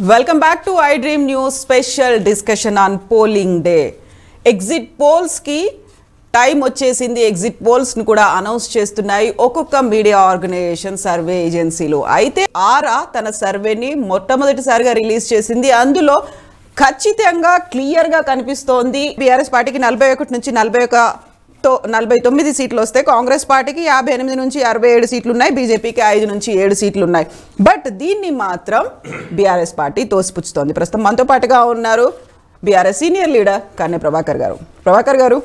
Welcome back to I dream news special discussion on polling day exit polls కి time వచ్చేసింది exit polls ని కూడా announce చేస్తున్నాయి ఒక్కొక్క మీడియా ఆర్గనైజేషన్ సర్వే ఏజెన్సీలు అయితే ఆరా తన సర్వేని మొట్టమొదటిసారిగా రిలీజ్ చేసింది అందులో ఖచ్చితంగా క్లియర్ గా కనిపిస్తోంది బీఆర్ఎస్ పార్టీకి నలభై ఒకటి నుంచి నలభై ఒక తో నలభై తొమ్మిది సీట్లు వస్తే కాంగ్రెస్ పార్టీకి యాభై ఎనిమిది నుంచి అరవై ఏడు సీట్లు ఉన్నాయి బీజేపీకి ఐదు నుంచి ఏడు సీట్లు ఉన్నాయి బట్ దీన్ని మాత్రం బీఆర్ఎస్ పార్టీ తోసిపుచ్చుతోంది ప్రస్తుతం మనతో పాటుగా ఉన్నారు బీఆర్ఎస్ సీనియర్ లీడర్ కన్నె ప్రభాకర్ గారు ప్రభాకర్ గారు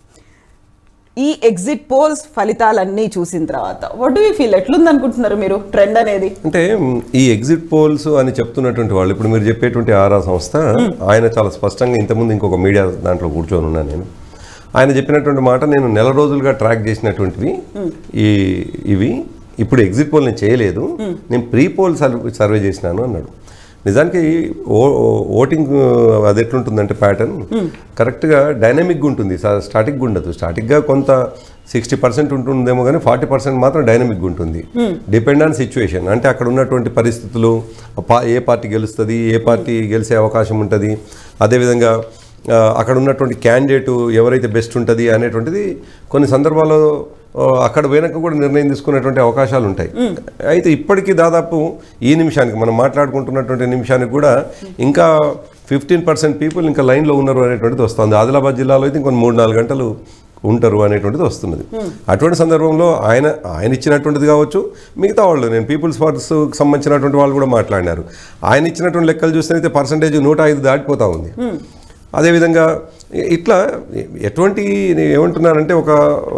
ఈ ఎగ్జిట్ పోల్స్ ఫలితాలన్నీ చూసిన తర్వాత వాట్ డూ యూ ఫీల్ ఎట్లుంది అనుకుంటున్నారు మీరు ట్రెండ్ అనేది అంటే మ్, ఈ ఎగ్జిట్ పోల్స్ అని చెప్తున్నటువంటి వాళ్ళు ఇప్పుడు మీరు చెప్పేటువంటి ఆరా సంస్థ ఆయన చాలా స్పష్టంగా ఇంతకుముందు ఇంకొక మీడియా దాంట్లో కూర్చొని ఉన్నాను నేను ఆయన చెప్పినటువంటి మాట నేను నెల రోజులుగా ట్రాక్ చేసినటువంటివి ఈ ఇవి ఇప్పుడు ఎగ్జిట్ పోల్ నేను చేయలేదు నేను ప్రీ పోల్ సర్వే చేసినాను అన్నాడు నిజానికి ఓ ఓటింగ్ అది ఎట్లుంటుందంటే ప్యాటర్న్ కరెక్ట్గా డైనమిక్గా ఉంటుంది స్టాటిక్గా ఉండదు స్టాటిక్గా కొంత సిక్స్టీ పర్సెంట్ ఉంటుందేమో కానీ ఫార్టీ పర్సెంట్ మాత్రం డైనమిక్గా ఉంటుంది డిపెండ్ ఆన్ సిచ్యువేషన్ అంటే అక్కడ ఉన్నటువంటి పరిస్థితులు పా- ఏ పార్టీ గెలుస్తుంది ఏ పార్టీ గెలిచే అవకాశం ఉంటుంది అదేవిధంగా ఆ, అక్కడ ఉన్నటువంటి క్యాండిడేట్ ఎవరైతే బెస్ట్ ఉంటుంది అనేటువంటిది కొన్ని సందర్భాల్లో ఆ, అక్కడ పోయినాక కూడా నిర్ణయం తీసుకునేటువంటి అవకాశాలు ఉంటాయి అయితే ఇప్పటికీ దాదాపు ఈ నిమిషానికి మనం మాట్లాడుకుంటున్నటువంటి నిమిషానికి కూడా ఇంకా ఫిఫ్టీన్ పర్సెంట్ పీపుల్ ఇంకా లైన్లో ఉన్నారు అనేటువంటిది వస్తుంది ఆదిలాబాద్ జిల్లాలో అయితే ఇంకొన్ని మూడు నాలుగు గంటలు ఉంటారు అనేటువంటిది వస్తున్నది అటువంటి సందర్భంలో ఆయన ఆయన ఇచ్చినటువంటిది కావచ్చు మిగతా వాళ్ళు నేను పీపుల్స్ ఫోర్స్కి సంబంధించినటువంటి వాళ్ళు కూడా మాట్లాడినారు ఆయన ఇచ్చినటువంటి లెక్కలు చూస్తే పర్సంటేజ్ నూట ఐదు దాటిపోతా ఉంది అదేవిధంగా ఇ- ఇట్లా ఎటువంటి నేను ఏమంటున్నానంటే ఒక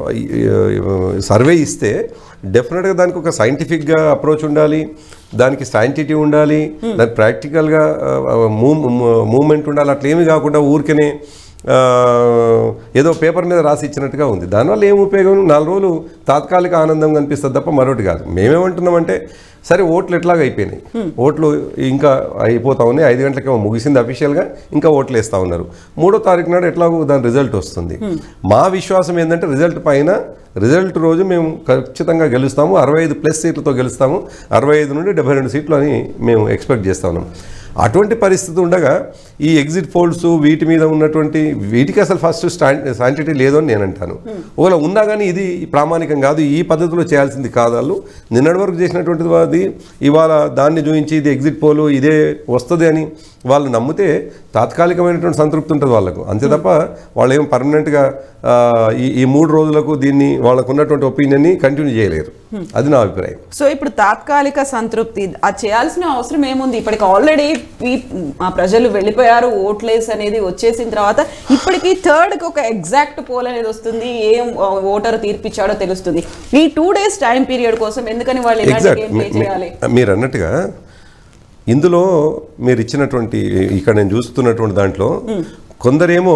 సర్వే ఇస్తే డెఫినెట్గా దానికి ఒక సైంటిఫిక్గా అప్రోచ్ ఉండాలి దానికి సైంటిటీ ఉండాలి దానికి ప్రాక్టికల్గా మూవ్ మూమెంట్ ఉండాలి అట్లా ఏమీ కాకుండా ఊరికనే ఆ, ఏదో పేపర్ మీద రాసి ఇచ్చినట్టుగా ఉంది దానివల్ల ఏం ఉపయోగం నాలుగు రోజులు తాత్కాలిక ఆనందం కనిపిస్తుంది తప్ప మరొకటి కాదు మేమేమంటున్నామంటే సరే ఓట్లు ఎట్లాగా అయిపోయినాయి ఓట్లు ఇంకా అయిపోతా ఉన్నాయి ఐదు గంటలకేమో ముగిసింది అఫీషియల్గా ఇంకా ఓట్లు వేస్తూ ఉన్నారు మూడో తారీఖు నాడు ఎట్లాగో దాని రిజల్ట్ వస్తుంది మా విశ్వాసం ఏంటంటే రిజల్ట్ పైన రిజల్ట్ రోజు మేము ఖచ్చితంగా గెలుస్తాము అరవై ఐదు ప్లస్ సీట్లతో గెలుస్తాము అరవై ఐదు నుండి డెబ్బై రెండు సీట్లు అని మేము ఎక్స్పెక్ట్ చేస్తా ఉన్నాం అటువంటి పరిస్థితి ఉండగా ఈ ఎగ్జిట్ పోల్స్ వీటి మీద ఉన్నటువంటి వీటికి అసలు ఫస్ట్ శాంటిటీ లేదు అని నేను అంటాను ఒకవేళ ఉన్నా కానీ ఇది ప్రామాణికం కాదు ఈ పద్ధతిలో చేయాల్సింది కాదు వాళ్ళు నిన్నటి వరకు చేసినటువంటిది అది ఇవాళ దాన్ని చూపించి ఇది ఎగ్జిట్ పోలు ఇదే వస్తుంది అని వాళ్ళు నమ్మితే తాత్కాలికమైనటువంటి సంతృప్తి ఉంటుంది వాళ్ళకు అంతే తప్ప వాళ్ళు ఏం పర్మనెంట్గా ఈ ఈ మూడు రోజులకు దీన్ని వాళ్ళకు ఉన్నటువంటి ఒపీనియన్ని కంటిన్యూ చేయలేరు అది నా అభిప్రాయం సో ఇప్పుడు తాత్కాలిక సంతృప్తి అది చేయాల్సిన అవసరం ఏముంది ఇప్పటికి ఆల్రెడీ ప్రజలు వెళ్ళిపోయారు ఓట్లేస్ అనేది వచ్చేసిన తర్వాత ఇప్పటికి థర్డ్ కి ఒక ఎగ్జాక్ట్ పోల్ అనేది వస్తుంది ఏం ఓటర్ తీర్పిచ్చాడో తెలుస్తుంది ఈ టూ డేస్ టైం పీరియడ్ కోసం ఎందుకని వాళ్ళు ఇలాంటి ఎగ్జాక్ట్ గేమ్ ప్లే చేయాలి మీరు అన్నట్టుగా ఇందులో మీరు ఇచ్చినటువంటి ఇక్కడ నేను చూస్తున్నటువంటి దాంట్లో కొందరేమో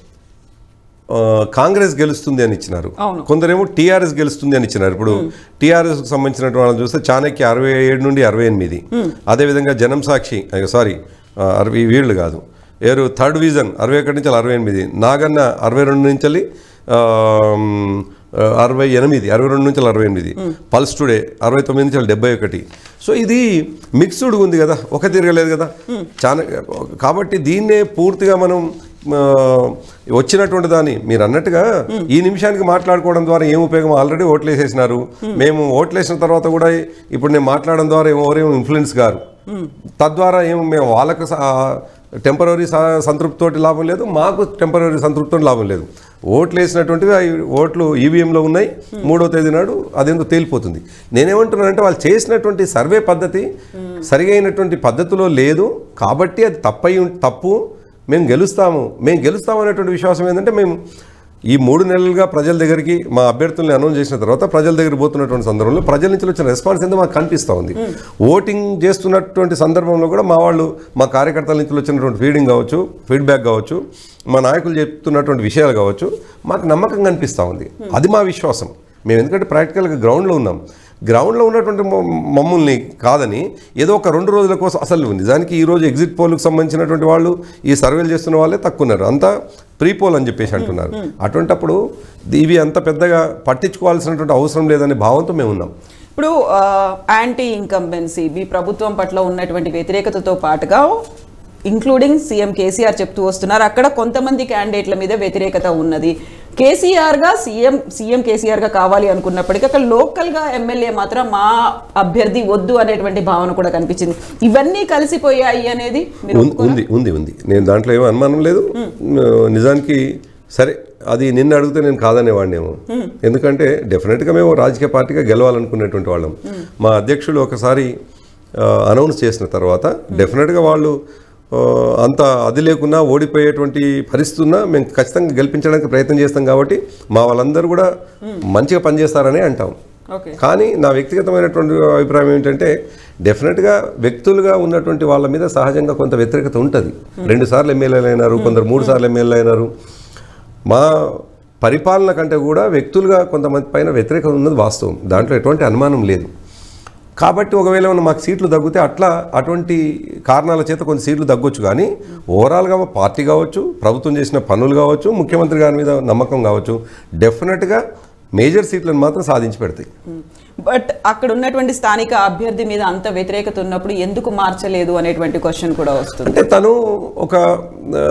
ఆ, కాంగ్రెస్ గెలుస్తుంది అని ఇచ్చినారు అవును. కొందరేమో టీఆర్ఎస్ గెలుస్తుంది అని ఇచ్చినారు ఇప్పుడు టీఆర్ఎస్ కి సంబంధించినటువంటి వాళ్ళని చూస్తే చాణక్య అరవై ఏడు నుండి అరవై ఎనిమిది అదేవిధంగా జనం సాక్షి సారీ అరవై వీళ్ళు కాదు ఏరు థర్డ్ విజన్ అరవై ఒకటి నుంచి అరవై ఎనిమిది నాగన్న అరవై రెండు నుంచి ఆ, అరవై ఎనిమిది అరవై రెండు నుంచి అరవై ఎనిమిది పల్స్ టుడే అరవై తొమ్మిది నుంచి డెబ్బై ఒకటి సో ఇది మిక్స్డ్ ఉంది కదా ఒక తిరగలేదు కదా చాలా కాబట్టి దీన్నే పూర్తిగా మనం ఆ, వచ్చినటువంటి దాన్ని మీరు అన్నట్టుగా ఈ నిమిషానికి మాట్లాడుకోవడం ద్వారా ఏం ఉపయోగం ఆల్రెడీ ఓట్లేసేసినారు మేము ఓట్లేసిన తర్వాత కూడా ఇప్పుడు నేను మాట్లాడడం ద్వారా ఏమో ఎవరేమో ఇన్ఫ్లుయెన్స్ గారు తద్వారా ఏమో మేము వాళ్ళకు టెంపరీ సంతృప్తితోటి లాభం లేదు మాకు టెంపరీ సంతృప్తితో లాభం లేదు ఓట్లు వేసినటువంటివి అవి ఓట్లు ఈవీఎంలో ఉన్నాయి మూడో తేదీ నాడు అదేందో తేలిపోతుంది నేనేమంటున్నానంటే వాళ్ళు చేసినటువంటి సర్వే పద్ధతి సరిగైనటువంటి పద్ధతిలో లేదు కాబట్టి అది తప్పై ఉం- తప్పు మేము గెలుస్తాము మేము గెలుస్తాము అనేటువంటి విశ్వాసం ఏంటంటే మేము ఈ మూడు నెలలుగా ప్రజల దగ్గరికి మా అభ్యర్థుల్ని అనౌన్స్ చేసిన తర్వాత ప్రజల దగ్గర పోతున్నటువంటి సందర్భంలో ప్రజల నుంచి వచ్చిన రెస్పాన్స్ ఏందో మాకు కనిపిస్తూ ఉంది ఓటింగ్ చేస్తున్నటువంటి సందర్భంలో కూడా మా వాళ్ళు మా కార్యకర్తల నుంచి వచ్చినటువంటి ఫీడింగ్ కావచ్చు ఫీడ్బ్యాక్ కావచ్చు మా నాయకులు చెప్తున్నటువంటి విషయాలు కావచ్చు మాకు నమ్మకం కనిపిస్తూ ఉంది అది మా విశ్వాసం మేము ఎందుకంటే ప్రాక్టికల్గా గ్రౌండ్లో ఉన్నాం గ్రౌండ్లో ఉన్నటువంటి మ- మమ్మల్ని కాదని ఏదో ఒక రెండు రోజుల కోసం అసలు నిజానికి ఈ రోజు ఎగ్జిట్ పోల్కి సంబంధించినటువంటి వాళ్ళు ఈ సర్వేలు చేస్తున్న వాళ్ళే తక్కువ ఉన్నారు అంతా ప్రీ పోల్ అని చెప్పేసి అంటున్నారు అటువంటప్పుడు ఇవి అంత పెద్దగా పట్టించుకోవాల్సినటువంటి అవసరం లేదనే భావంతో మేము ఉన్నాం ఇప్పుడు యాంటీ ఇన్కంబెన్సీ మీ ప్రభుత్వం పట్ల ఉన్నటువంటి వ్యతిరేకతతో పాటుగా ఇంక్లూడింగ్ సీఎం కేసీఆర్ చెప్తూ వస్తున్నారు అక్కడ కొంతమంది క్యాండిడేట్ల మీద వ్యతిరేకత ఉన్నది కేసీఆర్ గా సీఎం సీఎం కేసీఆర్ గా కావాలి అనుకున్నప్పటికీ అక్కడ లోకల్ గా ఎమ్మెల్యే మాత్రం మా అభ్యర్థి వద్దు అనేటువంటి భావన కూడా కనిపించింది ఇవన్నీ కలిసిపోయాయి అనేది మీరు ఉం- ఉంది ఉంది ఉంది నేను దాంట్లో ఏమీ అనుమానం లేదు నిజానికి సరే అది నిన్న అడిగితే నేను కాదనేవాడినేమో ఎందుకంటే డెఫినెట్గా మేము రాజకీయ పార్టీగా గెలవాలనుకునేటువంటి వాళ్ళం మా అధ్యక్షులు ఒకసారి అనౌన్స్ చేసిన తర్వాత డెఫినెట్గా వాళ్ళు ఆ, అంత అది లేకున్నా ఓడిపోయేటువంటి పరిస్థితి ఉన్నా మేము ఖచ్చితంగా గెలిపించడానికి ప్రయత్నం చేస్తాం కాబట్టి మా వాళ్ళందరూ కూడా మంచిగా పనిచేస్తారని అంటాం ఓకే కానీ నా వ్యక్తిగతమైనటువంటి అభిప్రాయం ఏంటంటే డెఫినెట్గా వ్యక్తులుగా ఉన్నటువంటి వాళ్ళ మీద సహజంగా కొంత వ్యతిరేకత ఉంటుంది రెండు సార్లు ఎమ్మెల్యేలు అయినారు కొందరు మూడు సార్లు ఎమ్మెల్యేలు అయినారు మా పరిపాలన కంటే కూడా వ్యక్తులుగా కొంతమంది పైన వ్యతిరేకత ఉన్నది వాస్తవం దాంట్లో ఎటువంటి అనుమానం లేదు కాబట్టి ఒకవేళ ఏమన్నా మాకు సీట్లు తగ్గితే అట్లా అటువంటి కారణాల చేత కొన్ని సీట్లు తగ్గొచ్చు కానీ ఓవరాల్గా మా పార్టీ కావచ్చు ప్రభుత్వం చేసిన పనులు కావచ్చు ముఖ్యమంత్రి గారి మీద నమ్మకం కావచ్చు డెఫినెట్గా మేజర్ సీట్లను మాత్రం సాధించి పెడతాయి బట్ అక్కడ ఉన్నటువంటి స్థానిక అభ్యర్థి మీద అంత వ్యతిరేకత ఉన్నప్పుడు ఎందుకు మార్చలేదు అనేటువంటి క్వశ్చన్ కూడా వస్తుంది అంటే తను ఒక ఆ,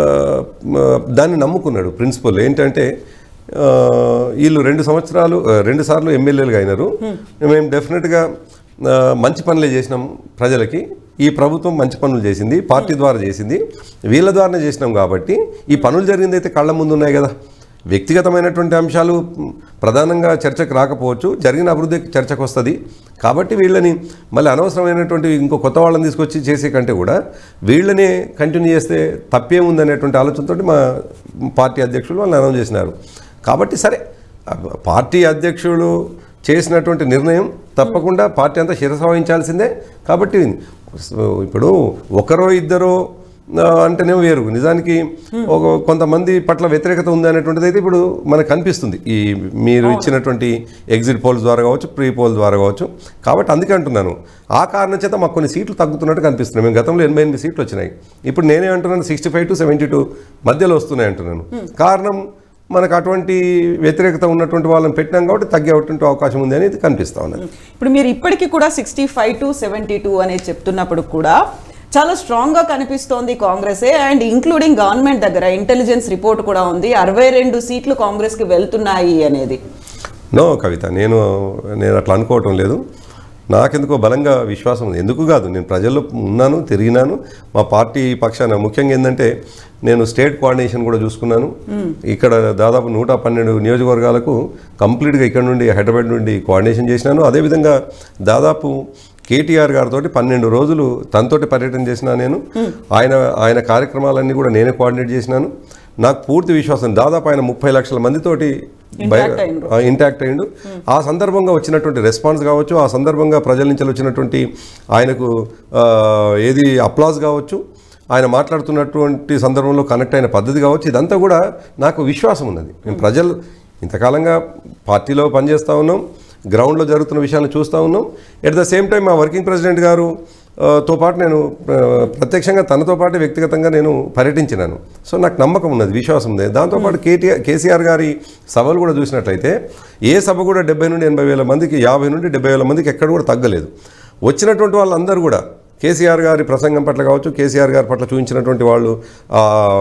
మ, దాన్ని నమ్ముకున్నాడు ప్రిన్సిపల్ ఏంటంటే ఆ, వీళ్ళు రెండు సంవత్సరాలు ఆ, రెండు సార్లు ఎమ్మెల్యేలుగా అయినారు మేము డెఫినెట్గా ఆ, మంచి పనులే చేసినాం ప్రజలకి ఈ ప్రభుత్వం మంచి పనులు చేసింది పార్టీ ద్వారా చేసింది వీళ్ళ ద్వారానే చేసినాం కాబట్టి ఈ పనులు జరిగింది అయితే కళ్ళ ముందు ఉన్నాయి కదా వ్యక్తిగతమైనటువంటి అంశాలు మ్, ప్రధానంగా చర్చకు రాకపోవచ్చు జరిగిన అభివృద్ధి చర్చకు వస్తుంది కాబట్టి వీళ్ళని మళ్ళీ అనవసరమైనటువంటి ఇంకో కొత్త వాళ్ళని తీసుకొచ్చి చేసే కంటే కూడా వీళ్ళనే కంటిన్యూ చేస్తే తప్పేముందనేటువంటి ఆలోచనతో మా పార్టీ అధ్యక్షులు వాళ్ళని అనౌన్స్ చేసినారు కాబట్టి సరే ఆ పార్టీ అధ్యక్షులు చేసినటువంటి నిర్ణయం తప్పకుండా పార్టీ అంతా శిరసావహించాల్సిందే కాబట్టి ఇప్పుడు ఒకరో ఇద్దరో ఆ, అంటేనే వేరు నిజానికి ఒక కొంతమంది పట్ల వ్యతిరేకత ఉంది అనేటువంటిది అయితే ఇప్పుడు మనకు కనిపిస్తుంది ఈ మీరు ఇచ్చినటువంటి ఎగ్జిట్ పోల్స్ ద్వారా కావచ్చు ప్రీ పోల్ ద్వారా కావచ్చు కాబట్టి అందుకే అంటున్నాను ఆ కారణం చేత మాకు కొన్ని సీట్లు తగ్గుతున్నట్టు కనిపిస్తున్నాయి మేము గతంలో ఎనభై ఎనిమిది సీట్లు వచ్చినాయి ఇప్పుడు నేనే అంటున్నాను sixty five to seventy two మధ్యలో వస్తున్నాయి అంటున్నాను కారణం మనకు అటువంటి వ్యతిరేకత ఉన్నటువంటి వాళ్ళని పెట్టినాం కాబట్టి తగ్గేటువంటి అవకాశం ఉంది అనేది కనిపిస్తా ఉన్నది ఇప్పుడు మీరు ఇప్పటికీ కూడా sixty five to seventy two అనేది చెప్తున్నప్పుడు కూడా చాలా స్ట్రాంగ్ గా కనిపిస్తోంది కాంగ్రెసే అండ్ ఇంక్లూడింగ్ గవర్నమెంట్ దగ్గర ఇంటెలిజెన్స్ రిపోర్ట్ కూడా ఉంది అరవై రెండు సీట్లు కాంగ్రెస్ కి వెళ్తున్నాయి అనేది నో కవిత నేను నేను అట్లా అనుకోవటం లేదు నాకెందుకో బలంగా విశ్వాసం ఉంది ఎందుకు కాదు నేను ప్రజల్లో ఉన్నాను తిరిగినాను మా పార్టీ పక్షాన ముఖ్యంగా ఏంటంటే నేను స్టేట్ కోఆర్డినేషన్ కూడా చూసుకున్నాను ఇక్కడ దాదాపు నూట పన్నెండు నియోజకవర్గాలకు కంప్లీట్గా ఇక్కడ నుండి హైదరాబాద్ నుండి కోఆర్డినేషన్ చేసినాను అదేవిధంగా దాదాపు కేటీఆర్ గారితో పన్నెండు రోజులు తనతోటి పర్యటన చేసిన నేను ఆయన ఆయన కార్యక్రమాలన్నీ కూడా నేనే కోఆర్డినేట్ చేసినాను నాకు పూర్తి విశ్వాసం దాదాపు ఆయన ముప్పై లక్షల మందితోటి బయ- Intact అయిండ్రు. ఆ, ఇంటాక్ట్ అయ్యిండు ఆ సందర్భంగా వచ్చినటువంటి రెస్పాన్స్ కావచ్చు ఆ సందర్భంగా ప్రజల నుంచి వచ్చినటువంటి ఆయనకు ఆ, ఏది అప్లాజ్ కావచ్చు ఆయన మాట్లాడుతున్నటువంటి సందర్భంలో కనెక్ట్ అయిన పద్ధతి కావచ్చు ఇదంతా కూడా నాకు విశ్వాసం ఉన్నది మేము ప్రజలు ఇంతకాలంగా పార్టీలో పనిచేస్తూ ఉన్నాం గ్రౌండ్లో జరుగుతున్న విషయాలను చూస్తూ ఉన్నాం ఎట్ ద సేమ్ టైం మా వర్కింగ్ ప్రెసిడెంట్ గారు ఆ, తో పాటు నేను ఆ, ప్రత్యక్షంగా తనతో పాటు వ్యక్తిగతంగా నేను పర్యటించినాను సో నాకు నమ్మకం ఉన్నది విశ్వాసం ఉంది దాంతోపాటు కేటీఆర్ కేసీఆర్ గారి సభలు కూడా చూసినట్లయితే ఏ సభ కూడా డెబ్బై నుండి ఎనభై వేల మందికి యాభై నుండి డెబ్బై వేల మందికి ఎక్కడ కూడా తగ్గలేదు వచ్చినటువంటి వాళ్ళందరూ కూడా కేసీఆర్ గారి ప్రసంగం పట్ల కావచ్చు కేసీఆర్ గారి పట్ల చూపించినటువంటి వాళ్ళు ఆ,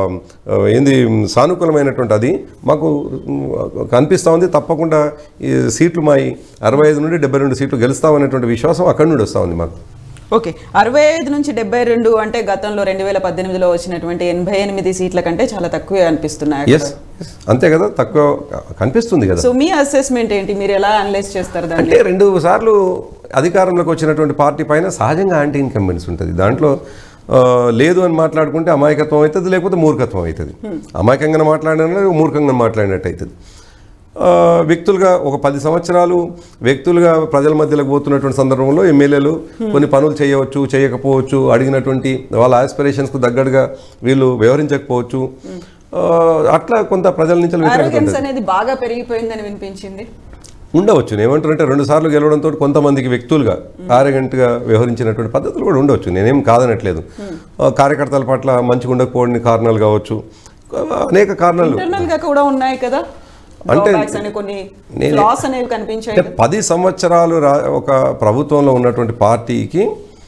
ఏంది సానుకూలమైనటువంటి అది మాకు ఉమ్, కనిపిస్తూ ఉంది తప్పకుండా ఈ సీట్లు మాయి అరవై ఐదు నుండి డెబ్బై రెండు సీట్లు గెలుస్తామనేటువంటి విశ్వాసం అక్కడి నుండి వస్తూ ఉంది మాకు ఓకే అరవై ఐదు నుంచి డెబ్బై రెండు అంటే గతంలో రెండు వేల పద్దెనిమిదిలో వచ్చినటువంటి ఎనభై ఎనిమిది సీట్ల కంటే చాలా తక్కువే అనిపిస్తున్నాయి అక్కడ. ఎస్ అంతే కదా తక్కువ కనిపిస్తుంది కదా సో మీ అసెస్మెంట్ ఏంటి మీరు ఎలా అనలైజ్ చేస్తారు దాన్ని అంటే రెండు సార్లు అధికారంలోకి వచ్చినటువంటి పార్టీ పైన సహజంగా యాంటీ ఇన్కంబెన్స్ ఉంటుంది దాంట్లో ఆ, లేదు అని మాట్లాడుకుంటే అమాయకత్వం అవుతుంది లేకపోతే మూర్ఖత్వం అవుతుంది అమాయకంగా మాట్లాడిన మూర్ఖంగా మాట్లాడినట్టు అవుతుంది ఆ, వ్యక్తులుగా ఒక పది సంవత్సరాలు వ్యక్తులుగా ప్రజల మధ్యలోకి పోతున్నటువంటి సందర్భంలో ఎమ్మెల్యేలు కొన్ని పనులు చేయవచ్చు చేయకపోవచ్చు అడిగినటువంటి వాళ్ళ ఆస్పిరేషన్స్కు తగ్గట్టుగా వీళ్ళు వ్యవహరించకపోవచ్చు ఆ, అట్లా కొంత ప్రజల నుంచి వ్యతిరేకత ఉంటుంది. ఆరోగ్యన్స్ అనేది బాగా పెరిగిపోయిందని వినిపించింది ఉండవచ్చు ఏమంటారంటే రెండు సార్లు గెలవడంతో కొంతమందికి వ్యక్తులుగా ఆరగంటగా వ్యవహరించినటువంటి పద్ధతులు కూడా ఉండవచ్చు నేనేం కాదనట్లేదు ఆ, కార్యకర్తల పట్ల మంచిగా ఉండకపోవడానికి కారణాలు కావచ్చు అనేక కారణాలు ఇంటర్నల్ గా కూడా ఉన్నాయి కదా అంటే Drawbacks అని కొన్ని నేను- లాస్ అనేవి కనిపించాయి అంటే పది సంవత్సరాలు రా ఒక ప్రభుత్వంలో ఉన్నటువంటి పార్టీకి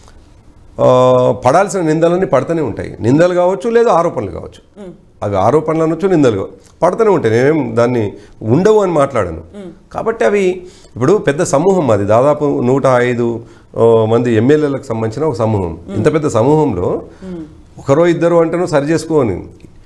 ఆ, పడాల్సిన నిందలన్నీ పడుతూనే ఉంటాయి నిందలు కావచ్చు లేదా ఆరోపణలు కావచ్చు అవి ఆరోపణలు అనొచ్చు నిందలు కావచ్చు పడుతూనే ఉంటాయి నేనేం దాన్ని ఉండవు అని మాట్లాడాను కాబట్టి అవి ఇప్పుడు పెద్ద సమూహం అది దాదాపు నూట ఐదు ఆ, మంది ఎమ్మెల్యేలకు సంబంధించిన ఒక సమూహం ఇంత పెద్ద సమూహంలో ఒకరో ఇద్దరు అంటేనో సరి చేసుకోని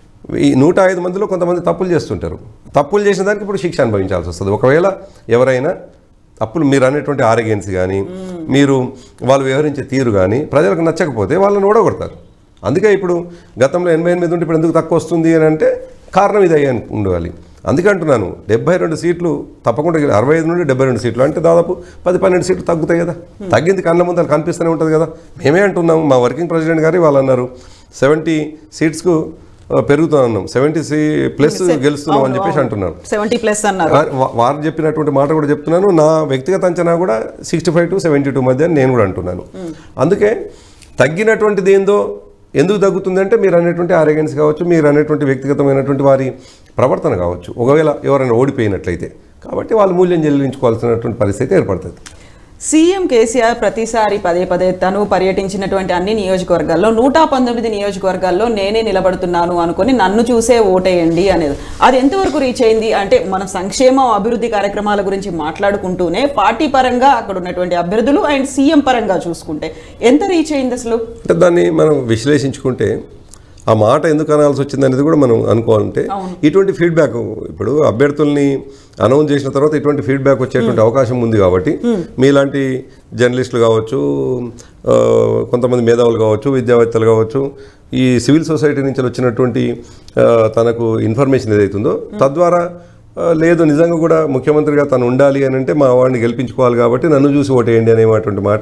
ఈ నూట ఐదు మందిలో కొంతమంది తప్పులు చేస్తుంటారు తప్పులు చేసిన దానికి ఇప్పుడు శిక్ష అనుభవించాల్సి వస్తుంది ఒకవేళ ఎవరైనా తప్పులు మీరు అనేటువంటి ఆరోగ్యన్స్ కానీ మీరు వాళ్ళు వ్యవహరించే తీరు కానీ ప్రజలకు నచ్చకపోతే వాళ్ళని ఓడగొడతారు అందుకే ఇప్పుడు గతంలో ఎనభై ఎనిమిది ఉంటే ఇప్పుడు ఎందుకు తక్కువ వస్తుంది అని అంటే కారణం ఇది అయ్యి ఉండాలి అందుకే అంటున్నాను డెబ్బై రెండు సీట్లు తప్పకుండా గెలి- అరవై ఐదు నుండి డెబ్బై రెండు సీట్లు అంటే దాదాపు పది పన్నెండు సీట్లు తగ్గుతాయి కదా తగ్గింది కళ్ళ ముందర కనిపిస్తూనే ఉంటుంది కదా మేమే అంటున్నాం మా వర్కింగ్ ప్రెసిడెంట్ గారు వాళ్ళు అన్నారు సెవెంటీ సీట్స్కు పెరుగుతా ఉన్నాం సెవెంటీ సీ ప్లస్ గెలుస్తున్నాం అని చెప్పేసి అంటున్నారు సెవెంటీ ప్లస్ అన్నారు వా- వా- వారు చెప్పినటువంటి మాట కూడా చెప్తున్నాను నా వ్యక్తిగత అంచనా కూడా sixty five to seventy two మధ్య అని నేను కూడా అంటున్నాను అందుకే తగ్గినటువంటిది ఏందో ఎందుకు తగ్గుతుంది అంటే మీరు అనేటువంటి ఆరోగ్యన్స్ కావచ్చు మీరు అనేటువంటి వ్యక్తిగతమైనటువంటి వారి ప్రవర్తన కావచ్చు ఒకవేళ ఎవరైనా ఓడిపోయినట్లయితే కాబట్టి వాళ్ళు మూల్యం చెల్లించుకోవాల్సినటువంటి పరిస్థితి ఏర్పడుతుంది సీఎం కేసీఆర్ ప్రతిసారి పదే పదే తను పర్యటించినటువంటి అన్ని నియోజకవర్గాల్లో నూట పంతొమ్మిది నియోజకవర్గాల్లో నేనే నిలబడుతున్నాను అనుకొని నన్ను చూసే ఓటేయండి అనేది అది ఎంతవరకు రీచ్ అయింది అంటే మన సంక్షేమ అభివృద్ధి కార్యక్రమాల గురించి మాట్లాడుకుంటూనే పార్టీ పరంగా అక్కడ ఉన్నటువంటి అభ్యర్థులు అండ్ సీఎం పరంగా చూసుకుంటే ఎంత రీచ్ అయింది అసలు అంటే దాన్ని మనం విశ్లేషించుకుంటే ఆ మాట ఎందుకు అనాల్సి వచ్చింది అనేది కూడా మనం అనుకోవాలంటే ఇటువంటి ఫీడ్బ్యాక్ ఇప్పుడు అభ్యర్థుల్ని అనౌన్స్ చేసిన తర్వాత ఇటువంటి ఫీడ్బ్యాక్ వచ్చేటువంటి అవకాశం ఉంది కాబట్టి మీలాంటి జర్నలిస్టులు కావచ్చు ఆ, కొంతమంది మేధావులు కావచ్చు విద్యావేత్తలు కావచ్చు ఈ సివిల్ సొసైటీ నుంచి వచ్చినటువంటి ఆ, తనకు ఇన్ఫర్మేషన్ ఏదైతుందో తద్వారా ఆ, లేదు నిజంగా కూడా ముఖ్యమంత్రిగా తను ఉండాలి అని అంటే మా వాడిని గెలిపించుకోవాలి కాబట్టి నన్ను చూసి ఓటేయండి అనేటువంటి మాట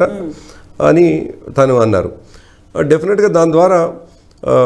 అని తను అన్నారు డెఫినెట్గా దాని ద్వారా ఆ,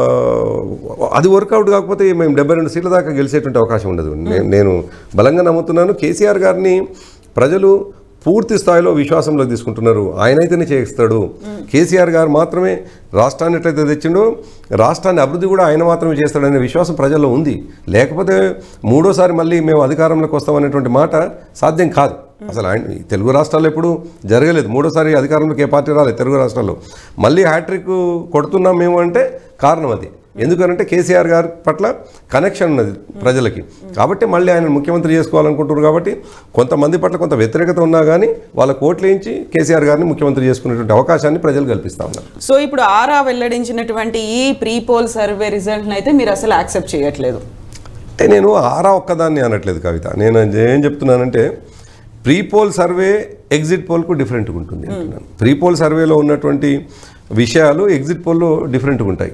అది వర్కౌట్ కాకపోతే మేము డెబ్బై రెండు సీట్ల దాకా గెలిచేటువంటి అవకాశం ఉండదు నే- నేను బలంగా నమ్ముతున్నాను కేసీఆర్ గారిని ప్రజలు పూర్తి స్థాయిలో విశ్వాసంలోకి తీసుకుంటున్నారు ఆయనైతేనే చేయిస్తాడు కేసీఆర్ గారు మాత్రమే రాష్ట్రాన్ని ఎట్లయితే తెచ్చిండో రాష్ట్రాన్ని అభివృద్ధి కూడా ఆయన మాత్రమే చేస్తాడనే విశ్వాసం ప్రజల్లో ఉంది లేకపోతే మూడోసారి మళ్ళీ మేము అధికారంలోకి వస్తామనేటువంటి మాట సాధ్యం కాదు అసలు ఆయన ఈ తెలుగు రాష్ట్రాల్లో ఎప్పుడు జరగలేదు మూడోసారి అధికారంలోకి ఏ పార్టీ రాలేదు తెలుగు రాష్ట్రాల్లో మళ్ళీ హ్యాట్రిక్ కొడుతున్నాం మేము అంటే కారణం అది ఎందుకనంటే కేసీఆర్ గారి పట్ల కనెక్షన్ ఉన్నది ప్రజలకి కాబట్టి మళ్ళీ ఆయన ముఖ్యమంత్రి చేసుకోవాలనుకుంటున్నారు కాబట్టి కొంతమంది పట్ల కొంత వ్యతిరేకత ఉన్నా కానీ వాళ్ళ కోట్లేయించి కేసీఆర్ గారిని ముఖ్యమంత్రి చేసుకునేటువంటి అవకాశాన్ని ప్రజలు కల్పిస్తా ఉన్నారు సో ఇప్పుడు ఆరా వెల్లడించినటువంటి ఈ ప్రీ పోల్ సర్వే రిజల్ట్ అయితే మీరు అసలు యాక్సెప్ట్ చేయట్లేదు అంటే నేను ఆరా ఒక్కదాన్ని అనట్లేదు కవిత నేను ఏం చెప్తున్నానంటే ప్రీ పోల్ సర్వే ఎగ్జిట్ పోల్కు డిఫరెంట్గా ఉంటుంది అంటున్నాను ప్రీ పోల్ సర్వేలో ఉన్నటువంటి విషయాలు ఎగ్జిట్ పోల్లో డిఫరెంట్గా ఉంటాయి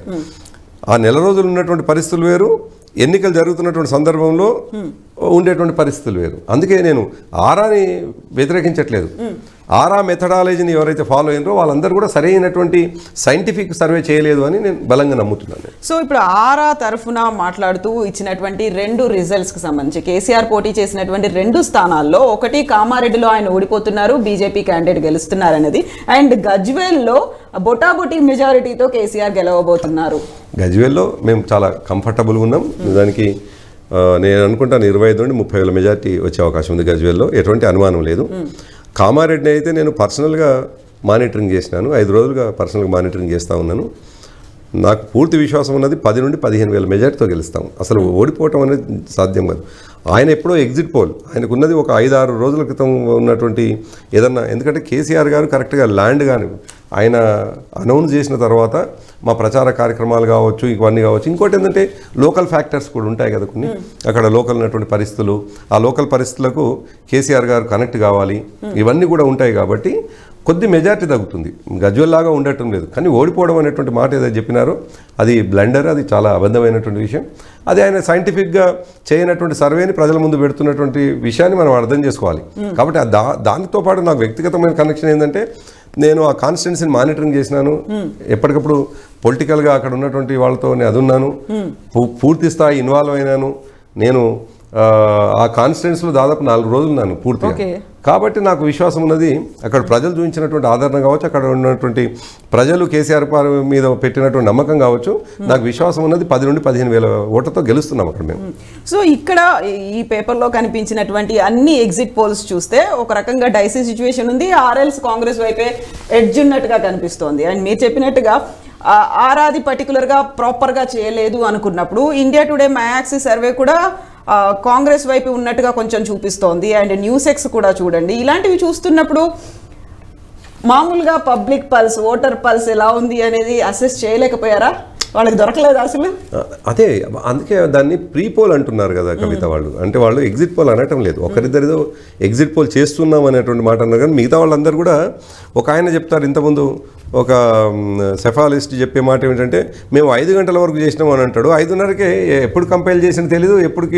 ఆ నెల రోజులు ఉన్నటువంటి పరిస్థితులు వేరు ఎన్నికలు జరుగుతున్నటువంటి సందర్భంలో ఉండేటువంటి పరిస్థితులు వేరు అందుకే నేను ఆరాని వ్యతిరేకించట్లేదు ఆరా మెథడాలజీని ఎవరైతే ఫాలో అయినారో వాళ్ళందరూ కూడా సరైనటువంటి సైంటిఫిక్ సర్వే చేయలేదు అని నేను బలంగా నమ్ముతున్నాను సో ఇప్పుడు ఆరా తరఫున మాట్లాడుతూ ఇచ్చినటువంటి రెండు రిజల్ట్స్ కి సంబంధించి కేసీఆర్ పోటీ చేసినటువంటి రెండు స్థానాల్లో ఒకటి కామారెడ్డిలో ఆయన ఓడిపోతున్నారు బీజేపీ క్యాండిడేట్ గెలుస్తున్నారు అనేది అండ్ గజ్వేల్లో బొటాబొటీ మెజారిటీతో కేసీఆర్ గెలవబోతున్నారు గజ్వేల్లో మేము చాలా కంఫర్టబుల్గా ఉన్నాం దానికి ఆ, నేను అనుకుంటాను ఇరవై ఐదు నుండి ముప్పై వేల మెజార్టీ వచ్చే అవకాశం ఉంది గజ్వేల్లో ఎటువంటి అనుమానం లేదు కామారెడ్డిని అయితే నేను పర్సనల్గా మానిటరింగ్ చేసినాను ఐదు రోజులుగా పర్సనల్గా మానిటరింగ్ చేస్తూ ఉన్నాను నాకు పూర్తి విశ్వాసం ఉన్నది పది నుండి పదిహేను వేల మెజార్టీతో గెలుస్తాం అసలు ఓడిపోవటం అనేది సాధ్యం కాదు ఆయన ఎప్పుడో ఎగ్జిట్ పోల్ ఆయనకు ఉన్నది ఒక ఐదు ఆరు రోజుల క్రితం ఉన్నటువంటి ఏదన్నా ఎందుకంటే కేసీఆర్ గారు కరెక్ట్గా ల్యాండ్ కానీ ఆయన అనౌన్స్ చేసిన తర్వాత మా ప్రచార కార్యక్రమాలు కావచ్చు ఇవన్నీ కావచ్చు ఇంకోటి ఏంటంటే లోకల్ ఫ్యాక్టర్స్ కూడా ఉంటాయి కదా కొన్ని అక్కడ లోకల్ ఉన్నటువంటి పరిస్థితులు ఆ లోకల్ పరిస్థితులకు కేసీఆర్ గారు కనెక్ట్ కావాలి ఇవన్నీ కూడా ఉంటాయి కాబట్టి కొద్ది మెజార్టీ తగ్గుతుంది గజ్వల్లాగా ఉండటం లేదు కానీ ఓడిపోవడం అనేటువంటి మాట ఏదైతే చెప్పినారో అది బ్లండర్ అది చాలా అబద్ధమైనటువంటి విషయం అది ఆయన సైంటిఫిక్గా చేయనటువంటి సర్వేని ప్రజల ముందు పెడుతున్నటువంటి విషయాన్ని మనం అర్థం చేసుకోవాలి కాబట్టి ఆ దా దానితో పాటు నాకు వ్యక్తిగతమైన కనెక్షన్ ఏంటంటే నేను ఆ కాన్స్టిట్యున్సీని మానిటరింగ్ చేసినాను ఎప్పటికప్పుడు పొలిటికల్గా అక్కడ ఉన్నటువంటి వాళ్ళతో నేను అది ఉన్నాను పూ- పూర్తి స్థాయి ఇన్వాల్వ్ అయినాను నేను ఆ, ఆ కాన్స్టిట్యున్సీలో దాదాపు నాలుగు రోజులు ఉన్నాను పూర్తిగా Okay. కాబట్టి నాకు విశ్వాసం ఉన్నది అక్కడ ప్రజలు చూపించినటువంటి ఆదరణ కావచ్చు అక్కడ ఉన్నటువంటి ప్రజలు కేసీఆర్ పార్ మీద పెట్టినటువంటి నమ్మకం కావచ్చు నాకు విశ్వాసం ఉన్నది పది నుండి పదిహేను వేల ఓట్లతో గెలుస్తున్నాం అక్కడ మేము సో ఇక్కడ ఈ పేపర్లో కనిపించినటువంటి అన్ని ఎగ్జిట్ పోల్స్ చూస్తే ఒక రకంగా డైసీ సిచ్యువేషన్ ఉంది ఆర్ఎల్స్ కాంగ్రెస్ వైపే ఎడ్జ్ ఉన్నట్టుగా కనిపిస్తోంది అండ్ మీరు చెప్పినట్టుగా ఆ, ఆరాది పర్టికులర్గా ప్రాపర్గా చేయలేదు అనుకున్నప్పుడు ఇండియా టుడే మ్యాక్సీ సర్వే కూడా ఆ, కాంగ్రెస్ వైపు ఉన్నట్టుగా కొంచెం చూపిస్తోంది అండ్ న్యూస్ ఎక్స్ కూడా చూడండి ఇలాంటివి చూస్తున్నప్పుడు మామూలుగా పబ్లిక్ పల్స్ ఓటర్ పల్స్ ఎలా ఉంది అనేది అసెస్ చేయలేకపోయారా వాళ్ళకి దొరకలేదు అసలు ఆ, అదే అందుకే దాన్ని ప్రీ పోల్ అంటున్నారు కదా కవిత వాళ్ళు అంటే వాళ్ళు ఎగ్జిట్ పోల్ అనటం లేదు ఒకరిద్దరిదో ఎగ్జిట్ పోల్ చేస్తున్నాం అనేటువంటి మాట అన్నారు కానీ మిగతా వాళ్ళందరూ కూడా ఒక ఆయన చెప్తారు ఇంతకుముందు ఒక సెఫాలిస్ట్ చెప్పే మాట ఏమిటంటే మేము ఐదు గంటల వరకు చేసినాం అని అంటాడు ఐదున్నరకే ఎప్పుడు కంపైల్ చేసిన తెలీదు ఎప్పటికి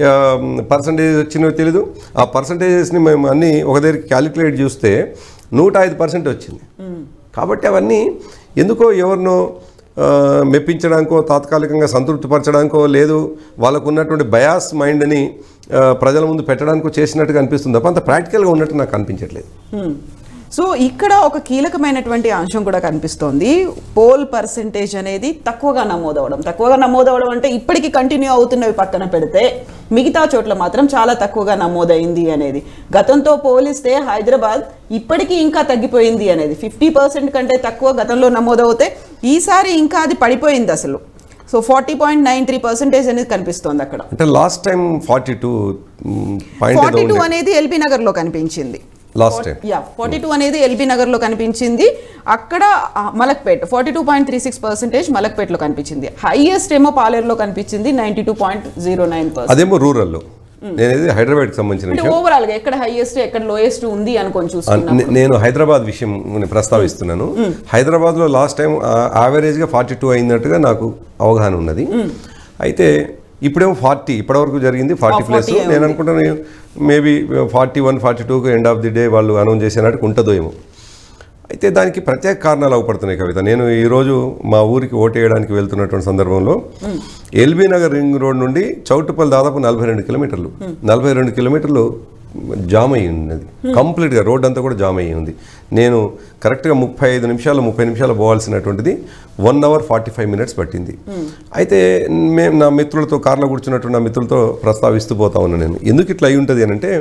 పర్సంటేజ్ వచ్చినో తెలీదు ఆ పర్సంటేజెస్ని మేము అన్నీ ఒక దగ్గరికి క్యాలిక్యులేట్ చూస్తే నూట ఐదు పర్సెంట్ వచ్చింది కాబట్టి అవన్నీ ఎందుకో ఎవరినో ఆ, మెప్పించడానికో తాత్కాలికంగా సంతృప్తిపరచడానికో లేదు వాళ్ళకు ఉన్నటువంటి బయాస్ మైండ్ని ఆ, ప్రజల ముందు పెట్టడానికో చేసినట్టుగా అనిపిస్తుంది తప్ప అంత ప్రాక్టికల్గా ఉన్నట్టు నాకు అనిపించట్లేదు Hmm. సో ఇక్కడ ఒక కీలకమైనటువంటి అంశం కూడా కనిపిస్తోంది పోల్ పర్సెంటేజ్ అనేది తక్కువగా నమోదవడం తక్కువగా నమోదవడం అంటే ఇప్పటికీ కంటిన్యూ అవుతున్నవి పక్కన పెడితే మిగతా చోట్ల మాత్రం చాలా తక్కువగా నమోదైంది అనేది గతంతో పోలిస్తే హైదరాబాద్ ఇప్పటికీ ఇంకా తగ్గిపోయింది అనేది ఫిఫ్టీ పర్సెంట్ కంటే తక్కువ గతంలో నమోదవుతే ఈసారి ఇంకా అది పడిపోయింది అసలు so forty point nine three percentage అనేది కనిపిస్తోంది అక్కడ అంటే last time forty two point ఏదో ఫార్టీ టూ ఉండే అనేది ఎల్బీ నగర్ లో కనిపించింది last time yeah forty two అనేది ఎల్బీ నగర్ లో కనిపించింది అక్కడ ఆ, Malakpet forty two point three six percentage Malakpet లో కనిపించింది హైయెస్ట్ ఏమో పాలేరులో కనిపించింది ninety two point zero nine percent అదేమో రూరల్లో నేను ఇది హైదరాబాద్కి సంబంధించిన అంటే విషయం ఓవరాల్ గా ఎక్కడ హైయెస్ట్ ఎక్కడ లోయెస్ట్ ఉంది అనుకొని ఆ, చూస్తున్నాం నే- నేను హైదరాబాద్ విషయం నేను ప్రస్తావిస్తున్నాను హైదరాబాద్లో లాస్ట్ టైం యావరేజ్గా ఫార్టీ టూ అయినట్టుగా నాకు అవగాహన ఉన్నది అయితే ఇప్పుడేమో ఫార్టీ ఇప్పటివరకు జరిగింది ఫార్టీ ఆ, ప్లస్ 40 నేను అనుకుంటాను మేబీ ఫార్టీ వన్ ఫార్టీ టూకి ఎండ్ ఆఫ్ ది డే వాళ్ళు అనౌన్స్ చేసేనట్టు ఉంటుందో ఏమో అయితే దానికి ప్రత్యేక కారణాలు అవపడుతున్నాయి కవిత నేను ఈరోజు మా ఊరికి ఓటేయడానికి వెళ్తున్నటువంటి సందర్భంలో ఎల్బీ నగర్ రింగ్ రోడ్ నుండి చౌటుపల్లి దాదాపు నలభై రెండు కిలోమీటర్లు నలభై రెండు కిలోమీటర్లు జామ్ అయ్యి ఉన్నది కంప్లీట్గా రోడ్ అంతా కూడా జామ్ అయ్యి ఉంది నేను కరెక్ట్గా ముప్పై ఐదు నిమిషాలు ముప్పై నిమిషాలు పోవాల్సినటువంటిది one hour forty five minutes పట్టింది అయితే మేము నా మిత్రులతో కార్లో కూర్చున్నట్టు నా మిత్రులతో ప్రస్తావిస్తూ పోతా ఉన్నాను నేను ఎందుకు ఇట్లా అయి ఉంటుంది అని అంటే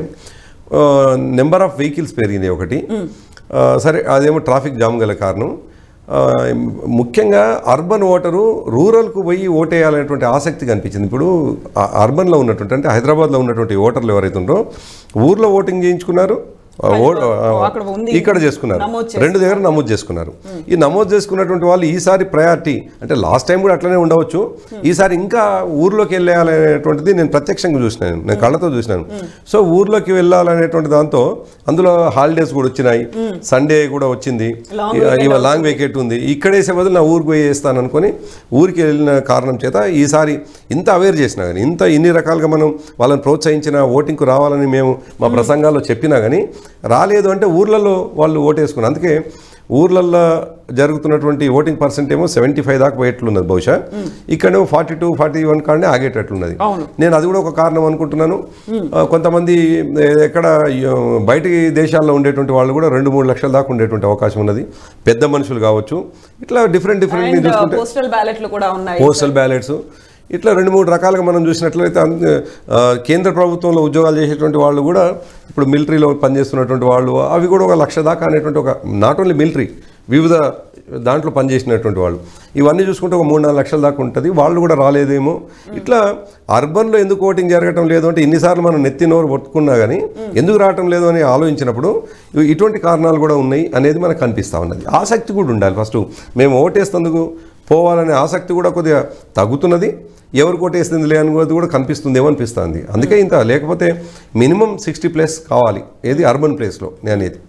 నెంబర్ ఆఫ్ వెహికల్స్ పెరిగింది ఒకటి ఆ, సరే అదేమో ట్రాఫిక్ జామ్ గల కారణం ఆ, ముఖ్యంగా అర్బన్ ఓటరు రూరల్కు పోయి ఓటేయాలనేటువంటి ఆసక్తి కనిపించింది ఇప్పుడు ఆ అర్బన్లో ఉన్నటువంటి అంటే హైదరాబాద్లో ఉన్నటువంటి ఓటర్లు ఎవరైతే ఉన్నారో ఊర్లో ఓటింగ్ చేయించుకున్నారు ఆ, ఓ- ఆ, అక్కడ ఉంది. ఇక్కడ చేసుకున్నారు నమోదు చేసుకున్నారు. రెండు దగ్గర నమోదు చేసుకున్నారు ఈ నమోదు చేసుకున్నటువంటి వాళ్ళు ఈసారి ప్రయారిటీ అంటే లాస్ట్ టైం కూడా అట్లనే ఉండవచ్చు ఈసారి ఇంకా ఊర్లోకి వెళ్ళాలనేటువంటిది నేను ప్రత్యక్షంగా చూసినాను నేను కళ్ళతో చూసినాను సో ఊర్లోకి వెళ్ళాలనేటువంటి దాంతో అందులో హాలిడేస్ కూడా వచ్చినాయి సండే కూడా వచ్చింది Long ఇవాళ లాంగ్ వేకేట్ ఉంది ఇక్కడ వేసే బదులు నా ఊరికి పోయి వేస్తాను అనుకొని ఊరికి వెళ్ళిన కారణం చేత ఈసారి ఇంత అవేర్ చేసినా కానీ ఇంత ఇన్ని రకాలుగా మనం వాళ్ళని ప్రోత్సహించిన ఓటింగ్కు రావాలని మేము మా ప్రసంగాల్లో చెప్పినా కానీ రాలేదు అంటే ఊర్లలో వాళ్ళు ఓటేసుకున్నారు అందుకే ఊర్లల్లో జరుగుతున్నటువంటి ఓటింగ్ పర్సెంట్ ఏమో సెవెంటీ ఫైవ్ దాకా పోయేట్లున్నది బహుశా ఇక్కడేమో ఫార్టీ టూ ఫార్టీ వన్ కాడనే ఆగేటట్లున్నది అవును. నేను అది కూడా ఒక కారణం అనుకుంటున్నాను ఆ, కొంతమంది ఏ, ఎక్కడ ఆ, బయటి దేశాల్లో ఉండేటువంటి వాళ్ళు కూడా రెండు మూడు లక్షల దాకా ఉండేటువంటి అవకాశం ఉన్నది పెద్ద మనుషులు కావచ్చు ఇట్లా డిఫరెంట్ డిఫరెంట్ అండ్ చూసుకుంటే పోస్టల్ బ్యాలెట్లు కూడా ఉన్నాయి పోస్టల్ బ్యాలెట్స్ ఇట్లా రెండు మూడు రకాలుగా మనం చూసినట్లయితే అన్- ఆ, కేంద్ర ప్రభుత్వంలో ఉద్యోగాలు చేసేటువంటి వాళ్ళు కూడా ఇప్పుడు మిలిటరీలో పనిచేస్తున్నటువంటి వాళ్ళు అవి కూడా ఒక లక్ష దాకా అనేటువంటి ఒక నాట్ ఓన్లీ మిలిటరీ వివిధ దాంట్లో పనిచేసినటువంటి వాళ్ళు ఇవన్నీ చూసుకుంటే ఒక మూడు నాలుగు లక్షల దాకా ఉంటుంది వాళ్ళు కూడా రాలేదేమో ఇట్లా అర్బన్లో ఎందుకు ఓటింగ్ జరగటం లేదు అంటే ఇన్నిసార్లు మనం నెత్తి నోరు పట్టుకున్నా కానీ ఎందుకు రావటం లేదు అని ఆలోచించినప్పుడు ఇ- ఇటువంటి కారణాలు కూడా ఉన్నాయి అనేది మనకు కనిపిస్తూ ఉన్నది ఆసక్తి కూడా ఉండాలి ఫస్ట్ మేము ఓటేస్తందుకు పోవాలనే ఆసక్తి కూడా కొద్దిగా తగ్గుతున్నది ఎవరు కొట్టేస్తుంది లే అనేది కూడా కనిపిస్తుందేమో అనిపిస్తుంది అందుకే ఇంత లేకపోతే మినిమం సిక్స్టీ ప్లస్ కావాలి ఏది అర్బన్ ప్లేస్లో నేను అనేది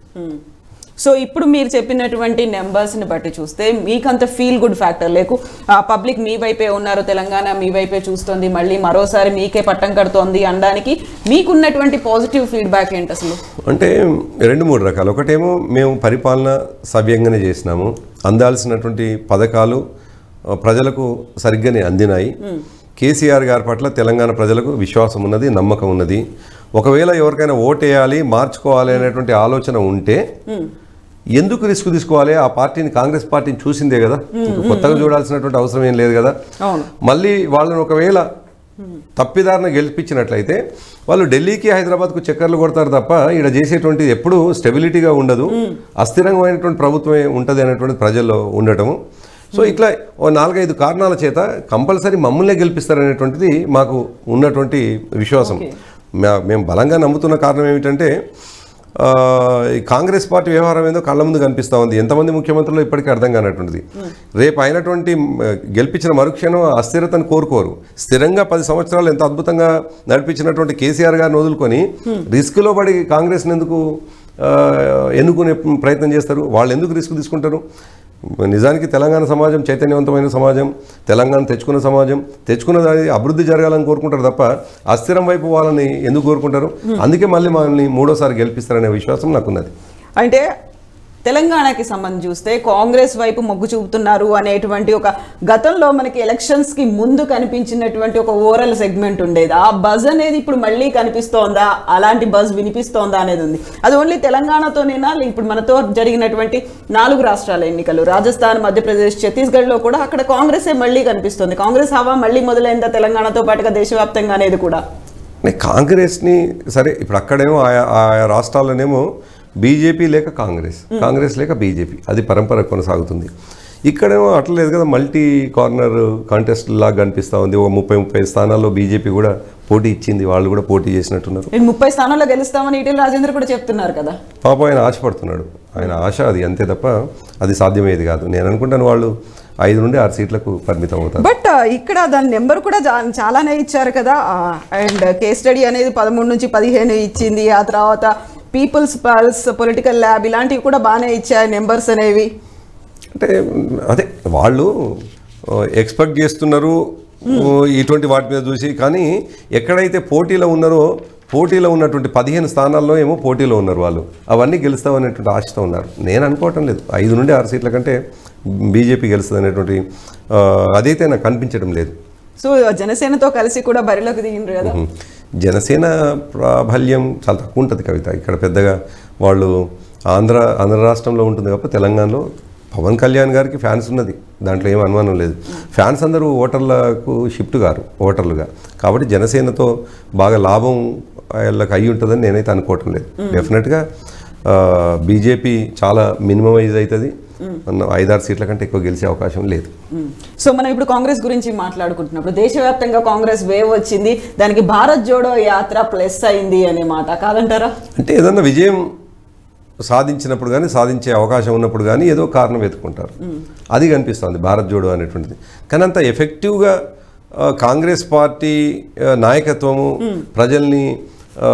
సో ఇప్పుడు మీరు చెప్పినటువంటి numbers ని బట్టి చూస్తే మీకంత ఫీల్ గుడ్ ఫ్యాక్టర్ లేకు పబ్లిక్ మీ వైపే ఉన్నారు తెలంగాణ మీ వైపే చూస్తోంది మళ్ళీ మరోసారి మీకే పట్టం కడుతోంది అనడానికి మీకున్నటువంటి పాజిటివ్ ఫీడ్బ్యాక్ ఏంటి అసలు అంటే రెండు మూడు రకాలు ఒకటేమో మేము పరిపాలన సవ్యంగానే చేసినాము అందాల్సినటువంటి పథకాలు ఆ, ప్రజలకు సరిగ్గానే అందినాయి కేసీఆర్ గారి పట్ల తెలంగాణ ప్రజలకు విశ్వాసం ఉన్నది నమ్మకం ఉన్నది ఒకవేళ ఎవరికైనా ఓటేయాలి మార్చుకోవాలి అనేటువంటి ఆలోచన ఉంటే ఎందుకు రిస్క్ తీసుకోవాలి ఆ పార్టీని కాంగ్రెస్ పార్టీని చూసిందే కదా ఇంకా కొత్తగా చూడాల్సినటువంటి అవసరం ఏం లేదు కదా అవును మళ్ళీ వాళ్ళని ఒకవేళ తప్పిదారిన గెలిపించినట్లయితే వాళ్ళు ఢిల్లీకి హైదరాబాద్కు చక్కర్లు కొడతారు తప్ప ఇక్కడ చేసేటువంటి ఎప్పుడు స్టెబిలిటీగా ఉండదు అస్థిరంగమైనటువంటి ప్రభుత్వమే ఉంటుంది అనేటువంటి ప్రజల్లో ఉండటము సో ఇట్లా ఓ నాలుగైదు కారణాల చేత కంపల్సరీ మమ్మల్నే గెలిపిస్తారనేటువంటిది మాకు ఉన్నటువంటి విశ్వాసం మే- మేము బలంగా నమ్ముతున్న కారణం ఏమిటంటే ఆ, ఈ కాంగ్రెస్ పార్టీ వ్యవహారం ఏదో కళ్ళ ముందు కనిపిస్తూ ఉంది ఎంతమంది ముఖ్యమంత్రులు ఇప్పటికీ అర్థం కానటువంటిది రేపు అయినటువంటి మ్, గెలిపించిన మరుక్షణం అస్థిరతను కోరుకోరు స్థిరంగా పది సంవత్సరాలు ఎంత అద్భుతంగా నడిపించినటువంటి కేసీఆర్ గారిని వదులుకొని రిస్క్లో పడి కాంగ్రెస్ని ఎందుకు ఆ, ఎన్నుకునే ప్రయత్నం చేస్తారు వాళ్ళు ఎందుకు రిస్క్ తీసుకుంటారు నిజానికి తెలంగాణ సమాజం చైతన్యవంతమైన సమాజం తెలంగాణ తెచ్చుకున్న సమాజం తెచ్చుకున్న దాని అభివృద్ధి జరగాలని కోరుకుంటారు తప్ప అస్థిరం వైపు వాళ్ళని ఎందుకు కోరుకుంటారు అందుకే మళ్ళీ మనల్ని మూడోసారి గెలిపిస్తారనే విశ్వాసం నాకున్నది అంటే తెలంగాణకి సంబంధించి చూస్తే కాంగ్రెస్ వైపు మొగ్గు చూపుతున్నారు అనేటువంటి ఒక గతంలో మనకి ఎలక్షన్స్ కి ముందు కనిపించినటువంటి ఒక ఓరల్ సెగ్మెంట్ ఉండేది ఆ బజ్ అనేది ఇప్పుడు మళ్ళీ కనిపిస్తోందా అలాంటి బజ్ వినిపిస్తోందా అనేది ఉంది అది ఓన్లీ తెలంగాణతోనేనా లే- ఇప్పుడు మనతో జరిగినటువంటి నాలుగు రాష్ట్రాల ఎన్నికలు రాజస్థాన్ మధ్యప్రదేశ్ ఛత్తీస్గఢ్ లో కూడా అక్కడ కాంగ్రెసే మళ్ళీ కనిపిస్తుంది కాంగ్రెస్ హవా మళ్ళీ మొదలైందా తెలంగాణతో పాటుగా దేశవ్యాప్తంగా అనేది కూడా అంటే కాంగ్రెస్ని సరే ఇప్పుడు అక్కడేమో ఆయా ఆయా రాష్ట్రాల్లోనేమో బీజేపీ లేక కాంగ్రెస్ కాంగ్రెస్ లేక బీజేపీ అది పరంపర కొనసాగుతుంది ఇక్కడేమో అట్లా లేదు కదా మల్టీ కార్నర్ కాంటెస్ట్ లాగా కనిపిస్తూ ఉంది ఒక ముప్పై ముప్పై స్థానాల్లో బీజేపీ కూడా పోటీ ఇచ్చింది వాళ్ళు కూడా పోటీ చేసినట్టున్నారు నేను ముప్పై స్థానాల్లో గెలుస్తామని ఈటెల రాజేంద్ర కూడా చెప్తున్నారు కదా పాప ఆయన ఆశపడుతున్నాడు ఆయన ఆశ అది అంతే తప్ప అది సాధ్యమయ్యేది కాదు నేను అనుకుంటాను వాళ్ళు ఐదు నుండి ఆరు సీట్లకు పరిమితం అవుతారు బట్ ఇక్కడ దాని నెంబర్ కూడా జా- చాలానే ఇచ్చారు కదా అండ్ కేస్ స్టడీ అనేది పదమూడు నుంచి పదిహేను ఇచ్చింది ఆ తర్వాత పీపుల్స్ పల్స్ పొలిటికల్ ల్యాబ్ ఇలాంటివి కూడా బాగానే ఇచ్చాయి నెంబర్స్ అనేవి అంటే అదే వాళ్ళు ఎక్స్పెక్ట్ చేస్తున్నారు ఓ, ఇటువంటి వాటి మీద చూసి కానీ ఎక్కడైతే పోటీలో ఉన్నారో పోటీలో ఉన్నటువంటి పదిహేను స్థానాల్లో ఏమో పోటీలో ఉన్నారు వాళ్ళు అవన్నీ గెలుస్తామనేటువంటి ఆశతో ఉన్నారు నేను అనుకోవటం లేదు ఐదు నుండి ఆరు సీట్ల కంటే బీజేపీ గెలుస్తుంది అనేటువంటి ఆ, అదైతే నాకు కనిపించడం లేదు సో జనసేనతో కలిసి కూడా బరిలోకి దిగిండ్రు కదా ఉం. జనసేన ప్రాబల్యం చాలా తక్కువ ఉంటుంది కవిత ఇక్కడ పెద్దగా వాళ్ళు ఆంధ్ర ఆంధ్ర రాష్ట్రంలో ఉంటుంది కాబట్టి తెలంగాణలో పవన్ కళ్యాణ్ గారికి ఫ్యాన్స్ ఉన్నది దాంట్లో ఏం అనుమానం లేదు ఫ్యాన్స్ అందరూ ఓటర్లకు షిఫ్ట్ గారు ఓటర్లుగా కాబట్టి జనసేనతో బాగా లాభం వాళ్ళకి అయ్యి ఉంటుందని నేనైతే అనుకోవటం లేదు డెఫినెట్గా బీజేపీ చాలా మినిమమైజ్ అవుతుంది అన్న ఐదారు సీట్ల కంటే ఎక్కువ గెలిచే అవకాశం లేదు సో మనం ఇప్పుడు కాంగ్రెస్ గురించి మాట్లాడుకుంటున్నప్పుడు దేశవ్యాప్తంగా కాంగ్రెస్ వేవ్ వచ్చింది దానికి భారత్ జోడో యాత్ర ప్లస్ అయింది అనే మాట కాదంటారా అంటే ఏదన్నా విజయం సాధించినప్పుడు కానీ సాధించే అవకాశం ఉన్నప్పుడు కానీ ఏదో కారణం వెతుకుంటారు అది కనిపిస్తుంది భారత్ జోడో అనేటువంటిది కానీ అంత ఎఫెక్టివ్గా ఆ, కాంగ్రెస్ పార్టీ ఆ, నాయకత్వము ప్రజల్ని ఆ,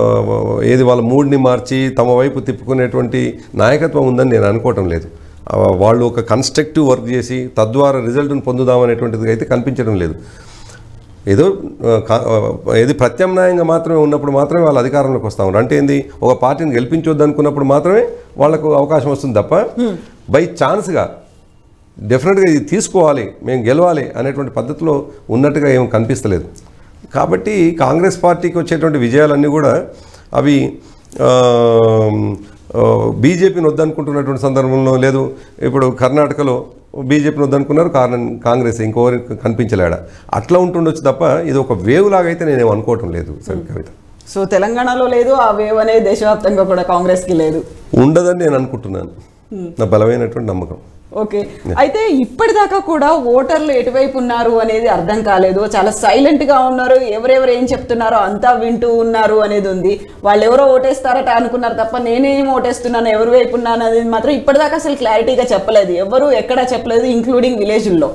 ఏది వాళ్ళ మూడ్ని మార్చి తమ వైపు తిప్పుకునేటువంటి నాయకత్వం ఉందని నేను అనుకోవటం లేదు ఆ, వాళ్ళు ఒక కన్స్ట్రక్టివ్ వర్క్ చేసి తద్వారా రిజల్ట్ని పొందుదామనేటువంటిది అయితే కనిపించడం లేదు ఏదో ఆ, కా- ఆ, ఏది ప్రత్యామ్నాయంగా మాత్రమే ఉన్నప్పుడు మాత్రమే వాళ్ళు అధికారంలోకి వస్తా ఉన్నారు అంటే ఏంది ఒక పార్టీని గెలిపించొద్దు అనుకున్నప్పుడు మాత్రమే వాళ్ళకు అవకాశం వస్తుంది తప్ప బై ఛాన్స్గా డెఫినెట్గా ఇది తీసుకోవాలి మేము గెలవాలి అనేటువంటి పద్ధతిలో ఉన్నట్టుగా ఏం కనిపిస్తలేదు కాబట్టి కాంగ్రెస్ పార్టీకి వచ్చేటువంటి విజయాలన్నీ కూడా అవి ఆ, ఆ, బీజేపీని వద్దనుకుంటున్నటువంటి సందర్భంలో లేదు ఇప్పుడు కర్ణాటకలో బీజేపీని వద్దనుకున్నారు కారణం కాంగ్రెస్ ఇంకోరి కనిపించలేడ అట్లా ఉంటుండొచ్చు తప్ప ఇది ఒక వేవ్ లాగా అయితే నేను అనుకోవటం లేదు సరే కవిత సో తెలంగాణలో లేదు ఆ వేవ్ అనేది దేశవ్యాప్తంగా కూడా కాంగ్రెస్కి లేదు ఉండదని నేను అనుకుంటున్నాను నా బలమైనటువంటి నమ్మకం ఓకే అయితే ఇప్పటిదాకా కూడా ఓటర్లు ఎటువైపు ఉన్నారు అనేది అర్థం కాలేదు చాలా సైలెంట్ గా ఉన్నారు ఎవరెవరు ఏం చెప్తున్నారో అంతా వింటూ ఉన్నారు అనేది ఉంది వాళ్ళు ఎవరో ఓటేస్తారట అనుకున్నారు తప్ప నేనేం ఓటేస్తున్నాను ఎవరి వైపు ఉన్నాను అనేది మాత్రం ఇప్పటిదాకా అసలు క్లారిటీగా చెప్పలేదు ఎవరు ఎక్కడా చెప్పలేదు ఇంక్లూడింగ్ విలేజ్ల్లో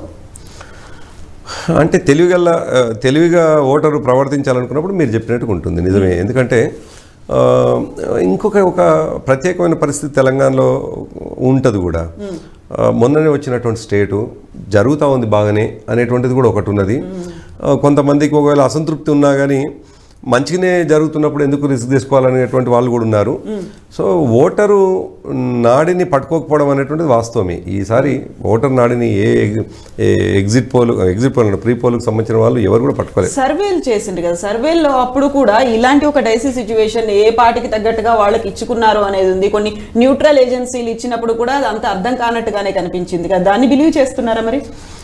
అంటే తెలివిగల ఆ, తెలివిగా ఓటరు ప్రవర్తించాలనుకున్నప్పుడు మీరు చెప్పినట్టుగా ఉంటుంది నిజమే ఎందుకంటే ఆ, ఇంకొక ఒక ప్రత్యేకమైన పరిస్థితి తెలంగాణలో ఉంటుంది కూడా ఆ, మొన్ననే వచ్చినటువంటి స్టేటు జరుగుతూ ఉంది బాగానే అనేటువంటిది కూడా ఒకటి ఉన్నది ఆ, కొంతమందికి ఒకవేళ అసంతృప్తి ఉన్నా కానీ మంచిగానే జరుగుతున్నప్పుడు ఎందుకు రిస్క్ తీసుకోవాలనేటువంటి వాళ్ళు కూడా ఉన్నారు సో ఓటరు నాడిని పట్టుకోకపోవడం అనేటువంటిది వాస్తవమే ఈసారి ఓటర్ నాడిని ఏ ఏ exit poll exit poll pre పోల్కి సంబంధించిన వాళ్ళు ఎవరు కూడా పట్టుకోలేదు సర్వేలు చేసిండ్రు కదా సర్వేల్లో అప్పుడు కూడా ఇలాంటి ఒక డైసీ సిచ్యువేషన్ ఏ పార్టీకి తగ్గట్టుగా వాళ్ళకి ఇచ్చుకున్నారు అనేది ఉంది కొన్ని న్యూట్రల్ ఏజెన్సీలు ఇచ్చినప్పుడు కూడా అది అంత అర్థం కానట్టుగానే కనిపించింది కదా దాన్ని బిలీవ్ చేస్తున్నారా మరి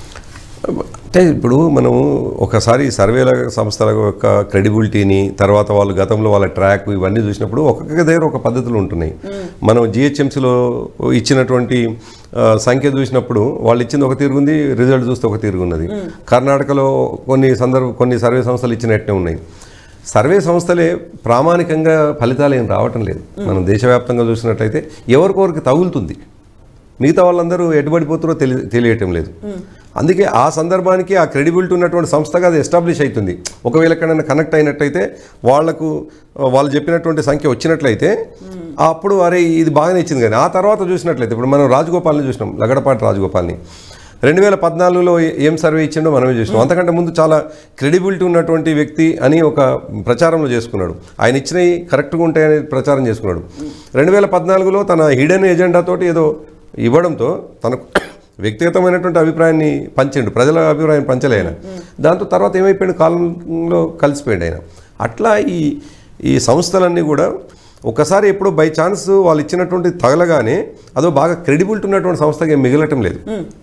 అంటే ఇప్పుడు మనము ఒకసారి సర్వేల సంస్థల యొక్క క్రెడిబిలిటీని తర్వాత వాళ్ళు గతంలో వాళ్ళ ట్రాక్ ఇవన్నీ చూసినప్పుడు ఒక్కొక్క దగ్గర ఒక పద్ధతులు ఉంటున్నాయి మనం జిహెచ్ఎంసీలో ఇచ్చినటువంటి ఆ, సంఖ్య చూసినప్పుడు వాళ్ళు ఇచ్చింది ఒక తీరు ఉంది రిజల్ట్ చూస్తే ఒక తీరు ఉన్నది కర్ణాటకలో కొన్ని సందర్భ కొన్ని సర్వే సంస్థలు ఇచ్చినట్టే ఉన్నాయి సర్వే సంస్థలే ప్రామాణికంగా ఫలితాలు ఏం రావటం లేదు మనం దేశవ్యాప్తంగా చూసినట్లయితే ఎవరికొరికి తగులుతుంది మిగతా వాళ్ళందరూ ఎటుబడిపోతారో తెలి తెలియటం లేదు అందుకే ఆ సందర్భానికి ఆ క్రెడిబిలిటీ ఉన్నటువంటి సంస్థగా అది ఎస్టాబ్లిష్ అవుతుంది ఒకవేళ ఎక్కడైనా కనెక్ట్ అయినట్టయితే వాళ్లకు వాళ్ళు చెప్పినటువంటి సంఖ్య వచ్చినట్లయితే అప్పుడు అరే ఇది బాగానే ఇచ్చింది కానీ ఆ తర్వాత చూసినట్లయితే ఇప్పుడు మనం రాజగోపాల్ని చూసినాం లగడపాటి రాజగోపాల్ని రెండు వేల పద్నాలుగులో ఏం సర్వే ఇచ్చిండో మనమే చూసినాం అంతకంటే ముందు చాలా క్రెడిబిలిటీ ఉన్నటువంటి వ్యక్తి అని ఒక ప్రచారంలో చేసుకున్నాడు ఆయన ఇచ్చినవి కరెక్ట్గా ఉంటాయని ప్రచారం చేసుకున్నాడు రెండు వేల పద్నాలుగులో తన హిడెన్ ఎజెండాతోటి ఏదో ఇవ్వడంతో తనకు వ్యక్తిగతమైనటువంటి అభిప్రాయాన్ని పంచిండు ప్రజల అభిప్రాయం పంచలే ఆయన దాంతో తర్వాత ఏమైపోయాడు కాలంలో కలిసిపోయాడు ఆయన అట్లా ఈ ఈ సంస్థలన్నీ కూడా ఒకసారి ఎప్పుడో బై ఛాన్స్ వాళ్ళు ఇచ్చినటువంటి తగలగానే అదో బాగా క్రెడిబిలిటీ ఉన్నటువంటి సంస్థగా ఏం మిగలటం లేదు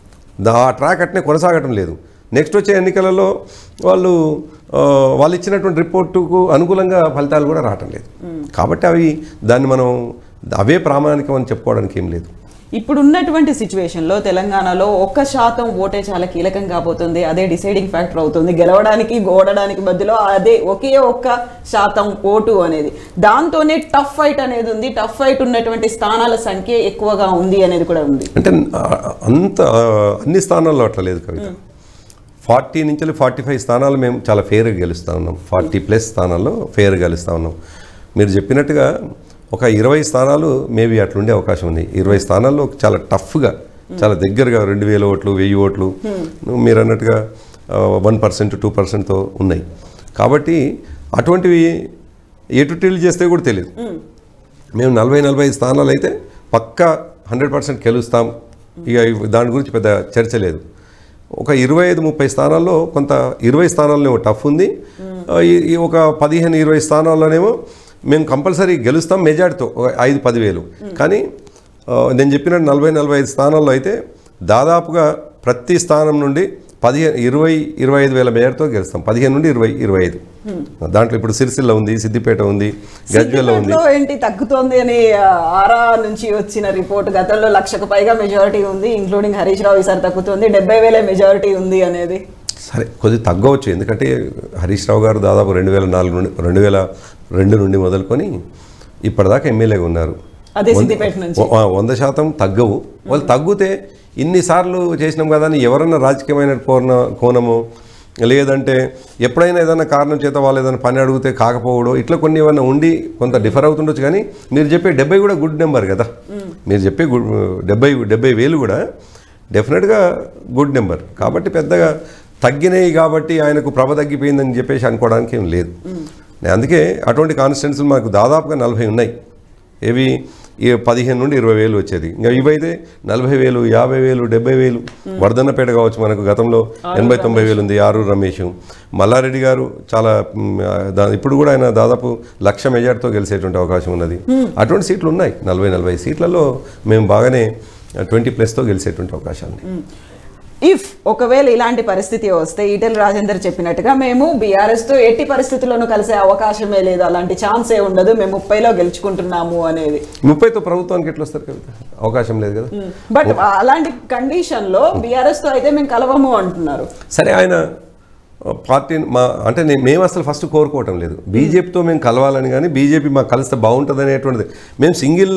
దా ఆ ట్రాక్ అట్నే కొనసాగటం లేదు నెక్స్ట్ వచ్చే ఎన్నికలలో వాళ్ళు ఆ, వాళ్ళు ఇచ్చినటువంటి రిపోర్టుకు అనుకూలంగా ఫలితాలు కూడా రావటం లేదు కాబట్టి అవి దాన్ని మనం అవే ప్రామాణికం అని చెప్పుకోవడానికి ఏం లేదు ఇప్పుడు ఉన్నటువంటి సిచ్యువేషన్లో తెలంగాణలో ఒక్క శాతం ఓటే చాలా కీలకం కాబోతుంది అదే డిసైడింగ్ ఫ్యాక్టర్ అవుతుంది గెలవడానికి ఓడడానికి మధ్యలో అదే ఒకే ఒక్క శాతం ఓటు అనేది దాంతోనే టఫ్ ఫైట్ అనేది ఉంది టఫ్ ఫైట్ ఉన్నటువంటి స్థానాల సంఖ్య ఎక్కువగా ఉంది అనేది కూడా ఉంది అంటే ఆ, అంత ఆ, అన్ని స్థానాల్లో అట్లా లేదు కవిత ఫార్టీ నుంచి ఫార్టీ ఫైవ్ స్థానాలు మేము చాలా ఫేర్గా గెలుస్తూ ఉన్నాం ఫార్టీ ప్లస్ స్థానాల్లో ఫేర్గా గెలుస్తూ ఉన్నాం మీరు చెప్పినట్టుగా ఒక ఇరవై స్థానాలు మేబీ అట్లుండే అవకాశం ఉంది ఇరవై స్థానాల్లో చాలా టఫ్గా చాలా దగ్గరగా రెండు వేల ఓట్లు వెయ్యి ఓట్లు మీరు అన్నట్టుగా వన్ పర్సెంట్ టూ పర్సెంట్తో ఉన్నాయి కాబట్టి అటువంటివి ఎటు టిల్ చేస్తే కూడా తెలియదు మేము నలభై నలభై ఐదు స్థానాలు అయితే పక్కా హండ్రెడ్ పర్సెంట్ గెలుస్తాం ఇక దాని గురించి పెద్ద చర్చ లేదు ఒక ఇరవై ఐదు ముప్పై స్థానాల్లో కొంత ఇరవై స్థానాల్లో టఫ్ ఉంది ఆ, ఈ- ఈ ఒక పదిహేను ఇరవై స్థానాల్లోనేమో మేము కంపల్సరీ గెలుస్తాం మెజార్టీతో ఒక ఐదు పదివేలు కానీ ఆ, నేను చెప్పినట్టు నలభై నలభై ఐదు స్థానాల్లో అయితే దాదాపుగా ప్రతి స్థానం నుండి పదిహేను ఇరవై ఇరవై ఐదు వేల మేరతో గెలుస్తాం పదిహేను నుండి ఇరవై ఇరవై ఐదు దాంట్లో ఇప్పుడు సిరిసిల్ల ఉంది సిద్దిపేట ఉంది గజ్వేల్ ఉంది సిద్దిపేటలో ఏంటి తగ్గుతోంది అని ఆ, ఆరా నుంచి వచ్చిన రిపోర్ట్ గతంలో లక్షకు పైగా మెజారిటీ ఉంది ఇంక్లూడింగ్ హరీష్ రావు ఈసారి తగ్గుతుంది డెబ్బై వేల మెజారిటీ ఉంది అనేది సరే కొద్దిగా తగ్గవచ్చు ఎందుకంటే హరీష్ రావు గారు దాదాపు రెండు వేల నాలుగు నుండి రెండు వేల రెండు నుండి మొదలుకొని ఇప్పటిదాకా ఎమ్మెల్యేగా ఉన్నారు అదే వంద- సిద్దిపేట నుంచి ఆ, వంద శాతం తగ్గవు వాళ్ళు తగ్గితే ఇన్నిసార్లు చేసినాం కదా అని ఎవరన్నా రాజకీయమైన కోణ కోణము లేదంటే ఎప్పుడైనా ఏదైనా కారణం చేత వాళ్ళు ఏదైనా పని అడిగితే కాకపోవడం ఇట్లా కొన్ని ఏమైనా ఉండి కొంత డిఫర్ అవుతుండొచ్చు కానీ మీరు చెప్పే డెబ్బై కూడా గుడ్ నెంబర్ కదా మీరు చెప్పే గుడ్ డెబ్బై డెబ్బై వేలు కూడా డెఫినెట్గా గుడ్ నెంబర్ కాబట్టి పెద్దగా తగ్గినాయి కాబట్టి ఆయనకు ప్రభ తగ్గిపోయిందని చెప్పేసి అనుకోవడానికి ఏం లేదు నేను అందుకే అటువంటి కాన్స్టిట్యున్సీలు మాకు దాదాపుగా నలభై ఉన్నాయి ఏవి ఈ పదిహేను నుండి ఇరవై వేలు వచ్చేది ఇంకా ఇవైతే నలభై వేలు యాభై వేలు డెబ్బై వేలు వర్ధన్నపేట కావచ్చు మనకు గతంలో ఎనభై తొంభై వేలు ఉంది ఆరు రమేష్ మల్లారెడ్డి గారు చాలా మ్, ఆ, దా- ఇప్పుడు కూడా ఆయన దాదాపు లక్ష మెజార్టీతో గెలిచేటువంటి అవకాశం ఉన్నది అటువంటి సీట్లు ఉన్నాయి నలభై నలభై సీట్లలో మేము బాగానే ట్వంటీ ప్లస్తో గెలిచేటువంటి అవకాశాలు ఉన్నాయి ఇఫ్ ఒకవేళ ఇలాంటి పరిస్థితి వస్తే ఈటెల రాజేందర్ చెప్పినట్టుగా మేము బీఆర్ఎస్ తో ఎట్టి పరిస్థితుల్లోనూ కలిసే అవకాశమే లేదు అలాంటి ఛాన్సే ఉండదు మేము ముప్పైలో గెలుచుకుంటున్నాము అనేది ముప్పైతో ప్రభుత్వానికి ఎట్లా వస్తారు కవిత అవకాశం లేదు కదా బట్ అలాంటి కండిషన్ లో బీఆర్ఎస్ తో అయితే మేము కలవము అంటున్నారు సరే ఆయన పార్టీ మా అంటే నేను మేము అసలు ఫస్ట్ కోరుకోవటం లేదు బీజేపీతో మేము కలవాలని కానీ బీజేపీ మాకు కలిస్తే బాగుంటుంది అనేటువంటిది మేము సింగిల్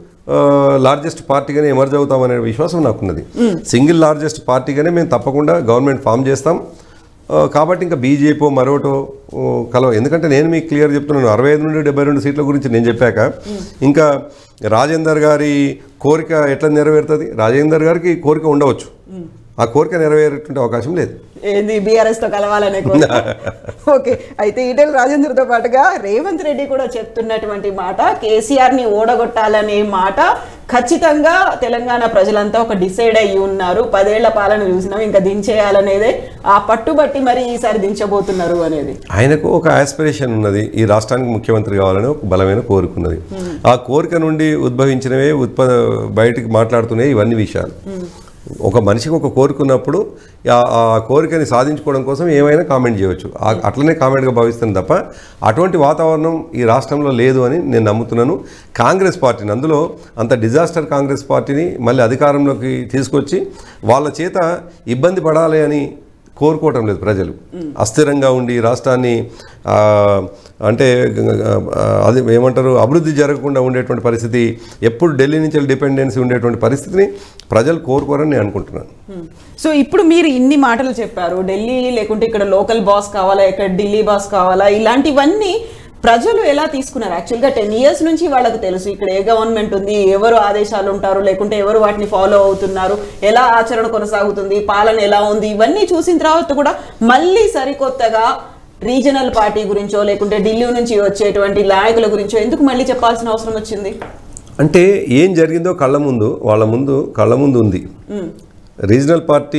లార్జెస్ట్ పార్టీగానే ఎమర్జ్ అవుతామనే విశ్వాసం నాకున్నది సింగిల్ లార్జెస్ట్ పార్టీగానే మేము తప్పకుండా గవర్నమెంట్ ఫామ్ చేస్తాం ఆ, కాబట్టి ఇంకా బీజేపీ మరోటో ఓ, కలవ ఎందుకంటే నేను మీకు క్లియర్ చెప్తున్నాను అరవై ఐదు నుండి డెబ్బై రెండు సీట్ల గురించి నేను చెప్పాక ఇంకా రాజేందర్ గారి కోరిక ఎట్లా నెరవేరుతుంది రాజేందర్ గారికి కోరిక ఉండవచ్చు ఆ కోరిక నెరవేరేటువంటి అవకాశం లేదు ఏంది బీఆర్ఎస్ తో కలవాలనే కోరిక. ఓకే అయితే ఈటెల రాజేంద్రతో పాటుగా రేవంత్ రెడ్డి కూడా చెప్తున్నటువంటి మాట కేసీఆర్ ని ఓడగొట్టాలనే మాట ఖచ్చితంగా తెలంగాణ ప్రజలంతా ఒక డిసైడ్ అయ్యి ఉన్నారు పదేళ్ల పాలన చూసినాం ఇంకా దించేయాలనేదే ఆ పట్టుబట్టి మరి ఈసారి దించబోతున్నారు అనేది ఆయనకు ఒక ఆస్పిరేషన్ ఉన్నది ఈ రాష్ట్రానికి ముఖ్యమంత్రి కావాలని ఒక బలమైన కోరిక ఉన్నది ఆ కోరిక నుండి ఉద్భవించినవే ఉత్ప బయటికి మాట్లాడుతున్నాయి ఇవన్నీ విషయాలు ఒక మనిషికి ఒక కోరిక ఉన్నప్పుడు ఆ- ఆ కోరికని సాధించుకోవడం కోసం ఏమైనా కామెంట్ చేయవచ్చు ఆ- అట్లనే కామెంట్గా భావిస్తాను తప్ప అటువంటి వాతావరణం ఈ రాష్ట్రంలో లేదు అని నేను నమ్ముతున్నాను కాంగ్రెస్ పార్టీని అందులో అంత డిజాస్టర్ కాంగ్రెస్ పార్టీని మళ్ళీ అధికారంలోకి తీసుకొచ్చి వాళ్ళ చేత ఇబ్బంది పడాలి అని కోరుకోవటం లేదు ప్రజలు అస్థిరంగా ఉండి రాష్ట్రాన్ని ఆ, అంటే ఆ, అది ఏమంటారు అభివృద్ధి జరగకుండా ఉండేటువంటి పరిస్థితి ఎప్పుడు ఢిల్లీ నుంచి డిపెండెన్సీ ఉండేటువంటి పరిస్థితిని ప్రజలు కోరుకోరని నేను అనుకుంటున్నాను సో ఇప్పుడు మీరు ఇన్ని మాటలు చెప్పారు ఢిల్లీ లేకుంటే ఇక్కడ లోకల్ బాస్ కావాలా ఇక్కడ ఢిల్లీ బాస్ కావాలా ఇలాంటివన్నీ ప్రజలు ఎలా తీసుకున్నారు యాక్చువల్గా టెన్ ఇయర్స్ నుంచి వాళ్ళకి తెలుసు ఇక్కడ ఏ గవర్నమెంట్ ఉంది ఎవరు ఆదేశాలు ఉంటారు లేకుంటే ఎవరు వాటిని ఫాలో అవుతున్నారు ఎలా ఆచరణ కొనసాగుతుంది పాలన ఎలా ఉంది ఇవన్నీ చూసిన తర్వాత కూడా మళ్ళీ సరికొత్తగా రీజనల్ పార్టీ గురించో లేకుంటే ఢిల్లీ నుంచి వచ్చేటువంటి నాయకుల గురించో ఎందుకు మళ్ళీ చెప్పాల్సిన అవసరం వచ్చింది అంటే ఏం జరిగిందో కళ్ళ ముందు వాళ్ళ ముందు కళ్ళ ముందు ఉంది రీజనల్ పార్టీ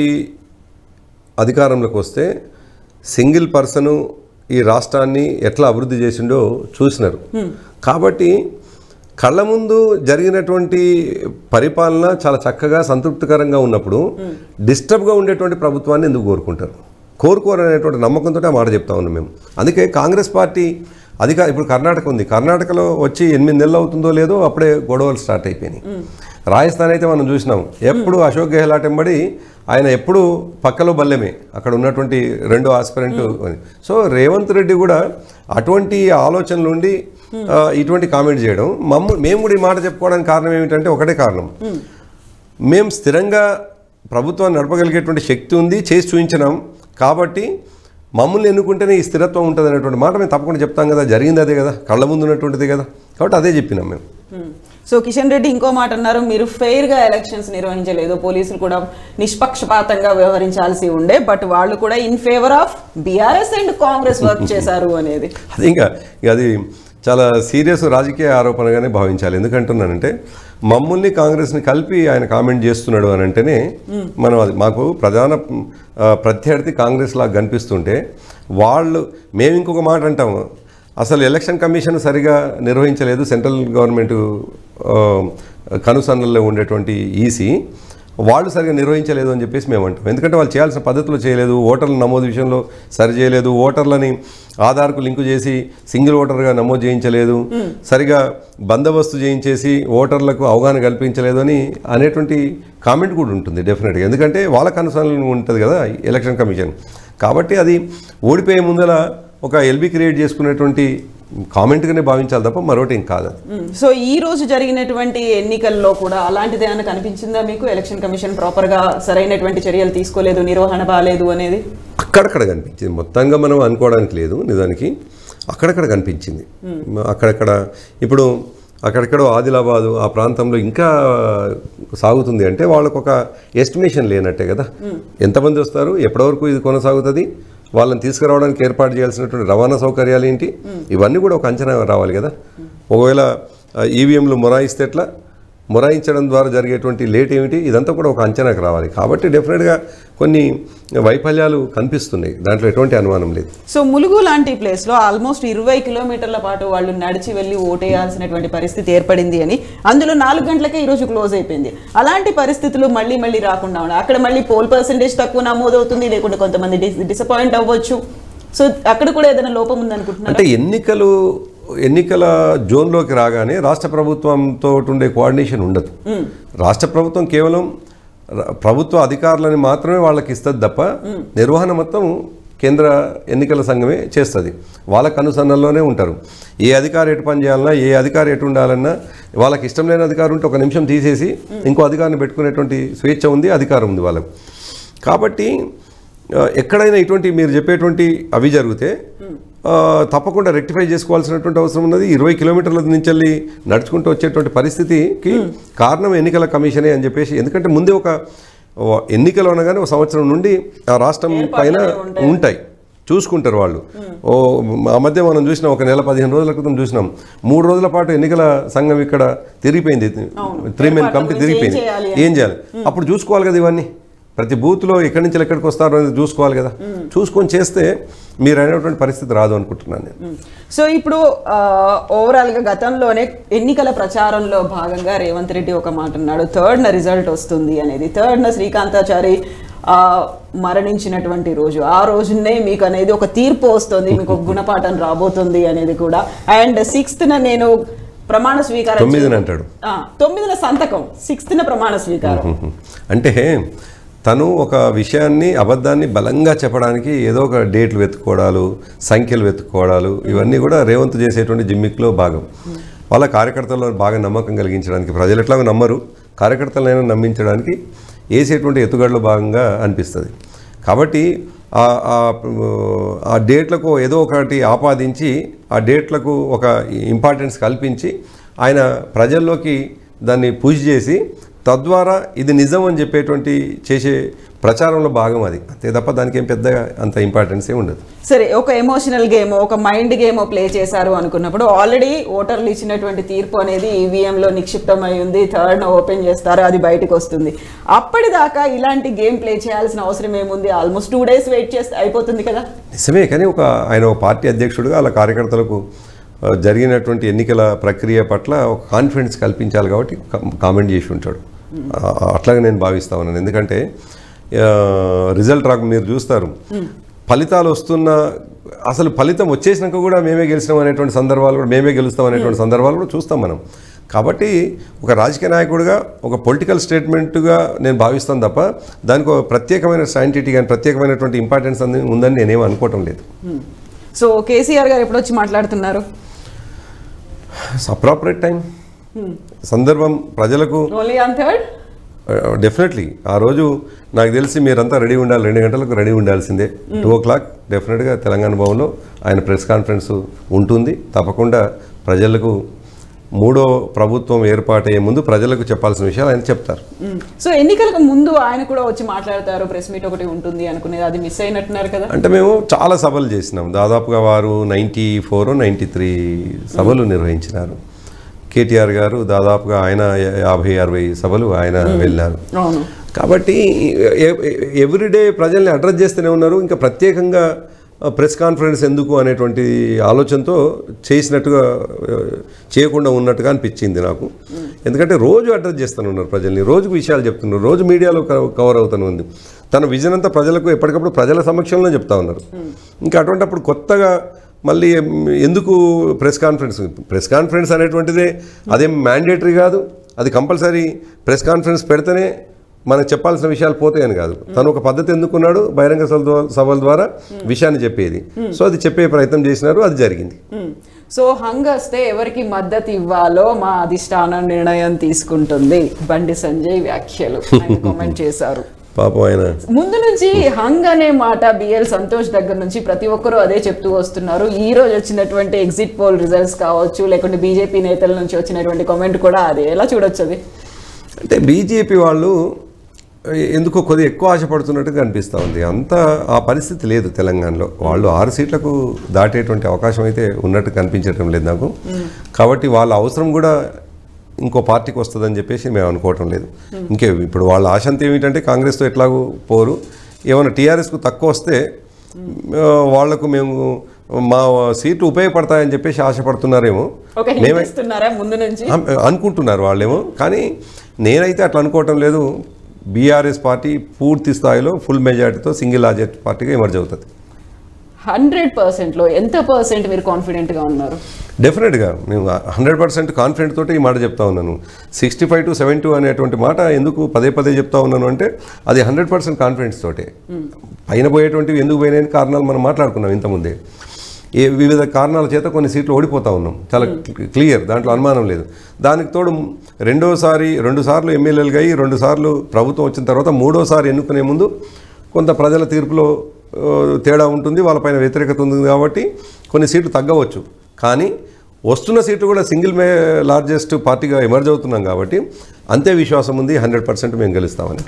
అధికారంలోకి వస్తే సింగిల్ పర్సను ఈ రాష్ట్రాన్ని ఎట్లా అభివృద్ధి చేసిండో చూసినారు కాబట్టి కళ్ళ ముందు జరిగినటువంటి పరిపాలన చాలా చక్కగా సంతృప్తికరంగా ఉన్నప్పుడు డిస్టర్బ్గా ఉండేటువంటి ప్రభుత్వాన్ని ఎందుకు కోరుకుంటారు కోరుకోరు అనేటువంటి నమ్మకంతో ఆ మాట చెప్తా ఉన్నాం మేము అందుకే కాంగ్రెస్ పార్టీ అధిక ఇప్పుడు కర్ణాటక ఉంది కర్ణాటకలో వచ్చి ఎనిమిది నెలలు అవుతుందో లేదో అప్పుడే గొడవలు స్టార్ట్ అయిపోయినాయి రాజస్థాన్ అయితే మనం చూసినాం ఎప్పుడు అశోక్ గెహ్లాట్ ఎంబడి ఆయన ఎప్పుడు పక్కలో బల్లెమే అక్కడ ఉన్నటువంటి రెండో ఆస్పిరెంట్ అని సో రేవంత్ రెడ్డి కూడా అటువంటి ఆలోచన నుండి ఆ, ఇటువంటి కామెంట్ చేయడం మమ్మ మేము కూడా ఈ మాట చెప్పుకోవడానికి కారణం ఏమిటంటే ఒకటే కారణం మేము స్థిరంగా ప్రభుత్వాన్ని నడపగలిగేటువంటి శక్తి ఉంది చేసి చూపించినాం కాబట్టి మమ్మల్ని ఎన్నుకుంటేనే ఈ స్థిరత్వం ఉంటుంది అనేటువంటి మాట మేము తప్పకుండా చెప్తాం కదా జరిగింది అదే కదా కళ్ళ ముందు ఉన్నటువంటిది కదా కాబట్టి అదే చెప్పినాం మేము సో కిషన్ రెడ్డి ఇంకో మాట అన్నారు మీరు ఫెయిర్ గా ఎలక్షన్స్ నిర్వహించలేదు పోలీసులు కూడా నిష్పక్షపాతంగా వ్యవహరించాల్సి ఉండే బట్ వాళ్ళు కూడా in favour of BRS and Congress work చేశారు అనేది అది ఇంకా ఇక అది చాలా సీరియస్ రాజకీయ ఆరోపణగానే భావించాలి ఎందుకంటున్నానంటే మమ్మల్ని కాంగ్రెస్ని కలిపి ఆయన కామెంట్ చేస్తున్నాడు అని అంటేనే మనం అది మాకు ప్రధాన ఆ, ప్రత్యర్థి కాంగ్రెస్ లాగా కనిపిస్తుంటే వాళ్ళు మేము ఇంకొక మాట అంటాము అసలు ఎలక్షన్ కమిషన్ సరిగా నిర్వహించలేదు సెంట్రల్ గవర్నమెంట్ ఆ, కనుసన్నల్లో ఉండేటువంటి ఈసీ వాళ్ళు సరిగా నిర్వహించలేదు అని చెప్పేసి మేము అంటాం ఎందుకంటే వాళ్ళు చేయాల్సిన పద్ధతిలో చేయలేదు ఓటర్ల నమోదు విషయంలో సరి చేయలేదు ఓటర్లని ఆధార్కు లింకు చేసి సింగిల్ ఓటర్గా నమోదు చేయించలేదు సరిగా బందోబస్తు చేయించేసి ఓటర్లకు అవగాహన కల్పించలేదు అని అనేటువంటి కామెంట్ కూడా ఉంటుంది డెఫినెట్గా ఎందుకంటే వాళ్ళకు అనుసరణ ఉంటుంది కదా ఎలక్షన్ కమిషన్ కాబట్టి అది ఓడిపోయే ముందర ఒక ఎల్బీ క్రియేట్ చేసుకునేటువంటి కామెంట్గానే భావించాలి తప్ప మరొకటి ఏం కాదు అది సో ఈ రోజు జరిగినటువంటి ఎన్నికల్లో కూడా అలాంటిది ఏమైనా కనిపించిందా మీకు ఎలక్షన్ కమిషన్ ప్రాపర్ గా సరైనటువంటి చర్యలు తీసుకోలేదు నిర్వహణ బాలేదు అనేది అక్కడక్కడ కనిపించింది మొత్తంగా మనం అనుకోవడానికి లేదు నిజానికి అక్కడక్కడ కనిపించింది అక్కడక్కడ ఇప్పుడు అక్కడెక్కడో ఆదిలాబాదు ఆ ప్రాంతంలో ఇంకా సాగుతుంది అంటే వాళ్ళకు ఒక ఎస్టిమేషన్ లేనట్టే కదా ఎంతమంది వస్తారు ఎప్పటి వరకు ఇది కొనసాగుతుంది వాళ్ళని తీసుకురావడానికి ఏర్పాటు చేయాల్సినటువంటి రవాణా సౌకర్యాలు ఏంటి ఇవన్నీ కూడా ఒక అంచనా రావాలి కదా ఒకవేళ ఈవీఎంలు మొరాయిస్తే ఎట్లా మొరాయించడం ద్వారా జరిగేటువంటి లేట్ ఏమిటి ఇదంతా కూడా ఒక అంచనాకు రావాలి కాబట్టి డెఫినెట్గా కొన్ని వైఫల్యాలు కనిపిస్తున్నాయి దాంట్లో ఎటువంటి అనుమానం లేదు సో ములుగు లాంటి ప్లేస్ లో ఆల్మోస్ట్ ఇరవై కిలోమీటర్ల పాటు వాళ్ళు నడిచి వెళ్ళి ఓటేయాల్సినటువంటి పరిస్థితి ఏర్పడింది అని అందులో నాలుగు గంటలకే ఈ రోజు క్లోజ్ అయిపోయింది అలాంటి పరిస్థితులు మళ్ళీ మళ్ళీ రాకుండా ఉన్నాయి అక్కడ మళ్ళీ పోల్ పర్సంటేజ్ తక్కువ నమోదవుతుంది లేకుంటే కొంతమంది డిసప్పాయింట్ అవ్వచ్చు సో అక్కడ కూడా ఏదైనా లోపం ఉంది అనుకుంటున్నారు అంటే ఎన్నికలు ఎన్నికల జోన్లోకి రాగానే రాష్ట్ర ప్రభుత్వంతో ఉండే కోఆర్డినేషన్ ఉండదు రాష్ట్ర ప్రభుత్వం కేవలం ర- ప్రభుత్వ అధికారులని మాత్రమే వాళ్ళకి ఇస్తుంది తప్ప నిర్వహణ మొత్తం కేంద్ర ఎన్నికల సంఘమే చేస్తుంది వాళ్ళకి అనుసరణలోనే ఉంటారు ఏ అధికారి ఎటు పని చేయాలన్నా ఏ అధికారి ఎటు ఉండాలన్నా వాళ్ళకి ఇష్టం లేని అధికారి ఉంటే ఒక నిమిషం తీసేసి ఇంకో అధికారిని పెట్టుకునేటువంటి స్వేచ్ఛ ఉంది అధికారం ఉంది వాళ్ళకు కాబట్టి ఆ, ఎక్కడైనా ఇటువంటి మీరు చెప్పేటువంటి అవి జరిగితే ఆ, తప్పకుండా రెక్టిఫై చేసుకోవాల్సినటువంటి అవసరం ఉన్నది ఇరవై కిలోమీటర్ల నుంచి వెళ్ళి నడుచుకుంటూ వచ్చేటువంటి పరిస్థితికి కారణం ఎన్నికల కమిషనే అని చెప్పేసి ఎందుకంటే ముందే ఒక ఓ- ఎన్నికలు అనగానే ఒక సంవత్సరం నుండి ఆ రాష్ట్రం పైన ఉంటాయి చూసుకుంటారు వాళ్ళు ఓ ఆ మధ్య మనం చూసినాం ఒక నెల పదిహేను రోజుల క్రితం చూసినాం మూడు రోజుల పాటు ఎన్నికల సంఘం ఇక్కడ తిరిగిపోయింది త్రీ మెన్ కమిటీ గురించి తిరిగిపోయింది ఏం చేయాలి ఏం చేయాలి అప్పుడు చూసుకోవాలి కదా ఇవన్నీ ప్రతి బూత్లో ఎక్కడి నుంచి ఎక్కడికి వస్తారో అనేది చూసుకోవాలి కదా చూసుకొని చేస్తే మీరు అయినటువంటి పరిస్థితి రాదు అనుకుంటున్నాను నేను సో ఇప్పుడు ఓవరాల్ గా గతంలోనే ఎన్నికల ప్రచారంలో భాగంగా రేవంత్ రెడ్డి ఒక మాట అన్నాడు థర్డ్ న రిజల్ట్ వస్తుంది అనేది థర్డ్ న శ్రీకాంతాచారి ఆ, మరణించినటువంటి రోజు ఆ రోజునే మీకు అనేది ఒక తీర్పు వస్తుంది మీకు ఒక గుణపాఠం రాబోతుంది అనేది కూడా అండ్ సిక్స్త్ న నేను ప్రమాణ స్వీకారం తొమ్మిదిన చే- అంటాడు ఆ, తొమ్మిదిన సంతకం సిక్స్త్ న ప్రమాణ స్వీకారం మ్మ్. అంటే తను ఒక విషయాన్ని అబద్ధాన్ని బలంగా చెప్పడానికి ఏదో ఒక డేట్లు వెతుక్కోవడాలు సంఖ్యలు వెతుక్కోవడాలు ఇవన్నీ కూడా రేవంత్ చేసేటువంటి జిమ్మిక్లో భాగం వాళ్ళ కార్యకర్తల్లో బాగా నమ్మకం కలిగించడానికి ప్రజలు ఎట్లాగో నమ్మరు కార్యకర్తలైనా నమ్మించడానికి వేసేటువంటి ఎత్తుగడలో భాగంగా అనిపిస్తుంది కాబట్టి ఆ- ఆ- ఆ డేట్లకు ఏదో ఒకటి ఆపాదించి ఆ డేట్లకు ఒక ఇంపార్టెన్స్ కల్పించి ఆయన ప్రజల్లోకి దాన్ని పుష్ చేసి తద్వారా ఇది నిజం అని చెప్పేటువంటి చేసే ప్రచారంలో భాగం అది అంతే తప్ప దానికి ఏం పెద్దగా అంత ఇంపార్టెన్స్ ఏ ఉండదు సరే ఒక ఎమోషనల్ గేమ్ ఒక మైండ్ గేమ్ ప్లే చేశారు అనుకున్నప్పుడు ఆల్రెడీ ఓటర్లు ఇచ్చినటువంటి తీర్పు అనేది ఈవీఎం లో నిక్షిప్తమై ఉంది థర్డ్ ఓపెన్ చేస్తారు అది బయటకు వస్తుంది అప్పటిదాకా ఇలాంటి గేమ్ ప్లే చేయాల్సిన అవసరం ఏముంది ఆల్మోస్ట్ టూ డేస్ వెయిట్ చేస్తే అయిపోతుంది కదా నిజమే కానీ ఒక ఆయన ఒక పార్టీ అధ్యక్షుడిగా వాళ్ళ కార్యకర్తలకు ఆ, జరిగినటువంటి ఎన్నికల ప్రక్రియ పట్ల ఒక కాన్ఫిడెన్స్ కల్పించాలి కాబట్టి కా- కామెంట్ చేసి ఉంటాడు ఆ, అట్లాగే నేను భావిస్తా ఉన్నాను ఎందుకంటే ఆ, రిజల్ట్ రాక మీరు చూస్తారు ఫలితాలు వస్తున్న అసలు ఫలితం వచ్చేసినాక కూడా మేమే గెలిచినాం అనేటువంటి సందర్భాలు కూడా మేమే గెలుస్తాం అనేటువంటి సందర్భాలు కూడా చూస్తాం మనం కాబట్టి ఒక రాజకీయ నాయకుడిగా ఒక పొలిటికల్ స్టేట్మెంట్గా నేను భావిస్తాను తప్ప దానికి ఒక ప్రత్యేకమైన సైంటిటీ కానీ ప్రత్యేకమైనటువంటి ఇంపార్టెన్స్ అంది ఉందని నేనేం అనుకోవటం లేదు సో కేసీఆర్ గారు ఎప్పుడు వచ్చి మాట్లాడుతున్నారు అప్రాపరేట్ టైం సందర్భం ప్రజలకు ఓన్లీ ఆన్ థర్డ్ డెఫినెట్లీ ఆ రోజు నాకు తెలిసి మీరంతా రెడీ ఉండాలి రెండు గంటలకు రెడీ ఉండాల్సిందే టూ ఓ క్లాక్ డెఫినెట్గా తెలంగాణ భవన్లో ఆయన ప్రెస్ కాన్ఫరెన్స్ ఉంటుంది తప్పకుండా ప్రజలకు మూడో ప్రభుత్వం ఏర్పాటయ్యే ముందు ప్రజలకు చెప్పాల్సిన విషయాలు ఆయన చెప్తారు సో ఎన్నికలకు ముందు ఆయన కూడా వచ్చి మాట్లాడతారు ప్రెస్ మీట్ ఒకటి ఉంటుంది అనుకునేది అది మిస్ అయినట్టున్నారు కదా అంటే మేము చాలా సభలు చేసినాం దాదాపుగా వారు నైంటీ ఫోర్ నైంటీ త్రీ సభలు నిర్వహించినారు కేటీఆర్ గారు దాదాపుగా ఆయన యాభై అరవై సభలు ఆయన వెళ్ళారు అవును కాబట్టి ఎవ్రీడే ప్రజల్ని అడ్రస్ చేస్తూనే ఉన్నారు ఇంకా ప్రత్యేకంగా ప్రెస్ కాన్ఫరెన్స్ ఎందుకు అనేటువంటి ఆలోచనతో చేసినట్టుగా ఆ, చేయకుండా ఉన్నట్టుగా అనిపించింది నాకు ఎందుకంటే రోజు అడ్రస్ చేస్తూనే ఉన్నారు ప్రజల్ని రోజుకు విషయాలు చెప్తున్నారు రోజు మీడియాలో కవ- కవర్ అవుతూనే ఉంది తన విజన్ అంతా ప్రజలకు ఎప్పటికప్పుడు ప్రజల సమక్షంలో చెప్తా ఉన్నారు ఇంకా అటువంటిప్పుడు కొత్తగా మళ్ళీ ఎందుకు ప్రెస్ కాన్ఫరెన్స్ ప్రెస్ కాన్ఫరెన్స్ అనేటువంటిదే అదేం మ్యాండేటరీ కాదు అది కంపల్సరీ ప్రెస్ కాన్ఫరెన్స్ పెడితేనే మనకు చెప్పాల్సిన విషయాలు పోతాయని కాదు తను ఒక పద్ధతి ఎందుకున్నాడు బహిరంగ సభల ద్వా- సభల ద్వారా విషయాన్ని చెప్పేది సో అది చెప్పే ప్రయత్నం చేసినారు అది జరిగింది మ్మ్. సో హంగ్ వస్తే ఎవరికి మద్దతు ఇవ్వాలో మా అధిష్టానం నిర్ణయం తీసుకుంటుంది బండి సంజయ్ వ్యాఖ్యలు ఆయన కామెంట్ చేశారు పాపం ఆయన ముందు నుంచి హంగ్ అనే మాట బిఎల్ సంతోష్ దగ్గర నుంచి ప్రతి ఒక్కరూ అదే చెప్తూ వస్తున్నారు ఈ రోజు వచ్చినటువంటి ఎగ్జిట్ పోల్ రిజల్ట్స్ కావచ్చు లేకుంటే బీజేపీ నేతల నుంచి వచ్చినటువంటి కామెంట్ కూడా అదే ఎలా చూడొచ్చు అది అంటే బీజేపీ వాళ్ళు ఎందుకో కొద్దిగా ఎక్కువ ఆశపడుతున్నట్టుగా అనిపిస్తూ ఉంది అంత ఆ పరిస్థితి లేదు తెలంగాణలో వాళ్ళు ఆరు సీట్లకు దాటేటువంటి అవకాశం అయితే ఉన్నట్టు కనిపించడం లేదు నాకు కాబట్టి వాళ్ళ అవసరం కూడా ఇంకో పార్టీకి వస్తుందని చెప్పేసి మేము అనుకోవటం లేదు ఇంకే ఇప్పుడు వాళ్ళ ఆశంత ఏమిటంటే కాంగ్రెస్తో ఎట్లాగూ పోరు ఏమైనా టీఆర్ఎస్కు తక్కువ వస్తే ఆ, వాళ్లకు మేము మా సీట్లు ఉపయోగపడతాయని చెప్పేసి ఆశపడుతున్నారేమో ఒక హింట్ ఇస్తున్నారా ముందు నుంచి అం- అనుకుంటున్నారు వాళ్ళేమో కానీ నేనైతే అట్లా అనుకోవటం లేదు బీఆర్ఎస్ పార్టీ పూర్తి స్థాయిలో ఫుల్ మెజారిటీతో సింగిల్ లార్జెస్ట్ పార్టీగా ఎమర్జ్ అవుతుంది హండ్రెడ్ పర్సెంట్ లో ఎంత పర్సెంట్ మీరు కాన్ఫిడెంట్ గా ఉన్నారు డెఫినెట్గా నేను హండ్రెడ్ పర్సెంట్ కాన్ఫిడెంట్ తోటి ఈ మాట చెప్తా ఉన్నాను sixty five to seven two అనేటువంటి మాట ఎందుకు పదే పదే చెప్తా ఉన్నాను అంటే అది హండ్రెడ్ పర్సెంట్ కాన్ఫిడెన్స్ తోటే పైన పోయేటువంటివి ఎందుకు పోయినాయని కారణాలు మనం మాట్లాడుకున్నాం ఇంతకుముందే ఏ వివిధ కారణాల చేత కొన్ని సీట్లు ఓడిపోతా ఉన్నాం చాలా క్లియర్ దాంట్లో అనుమానం లేదు దానికి తోడు రెండోసారి రెండు సార్లు ఎమ్మెల్యేలుగా అయ్యి రెండు సార్లు ప్రభుత్వం వచ్చిన తర్వాత మూడోసారి ఎన్నుకునే ముందు కొంత ప్రజల తీర్పులో ఆ, తేడా ఉంటుంది వాళ్ళపైన వ్యతిరేకత ఉంది కాబట్టి కొన్ని సీట్లు తగ్గవచ్చు కానీ వస్తున్న సీట్లు కూడా సింగిల్ మే లార్జెస్ట్ పార్టీగా ఎమర్జ్ అవుతున్నాం కాబట్టి అంతే విశ్వాసం ఉంది హండ్రెడ్ పర్సెంట్ మేము గెలుస్తామనేటువంటిది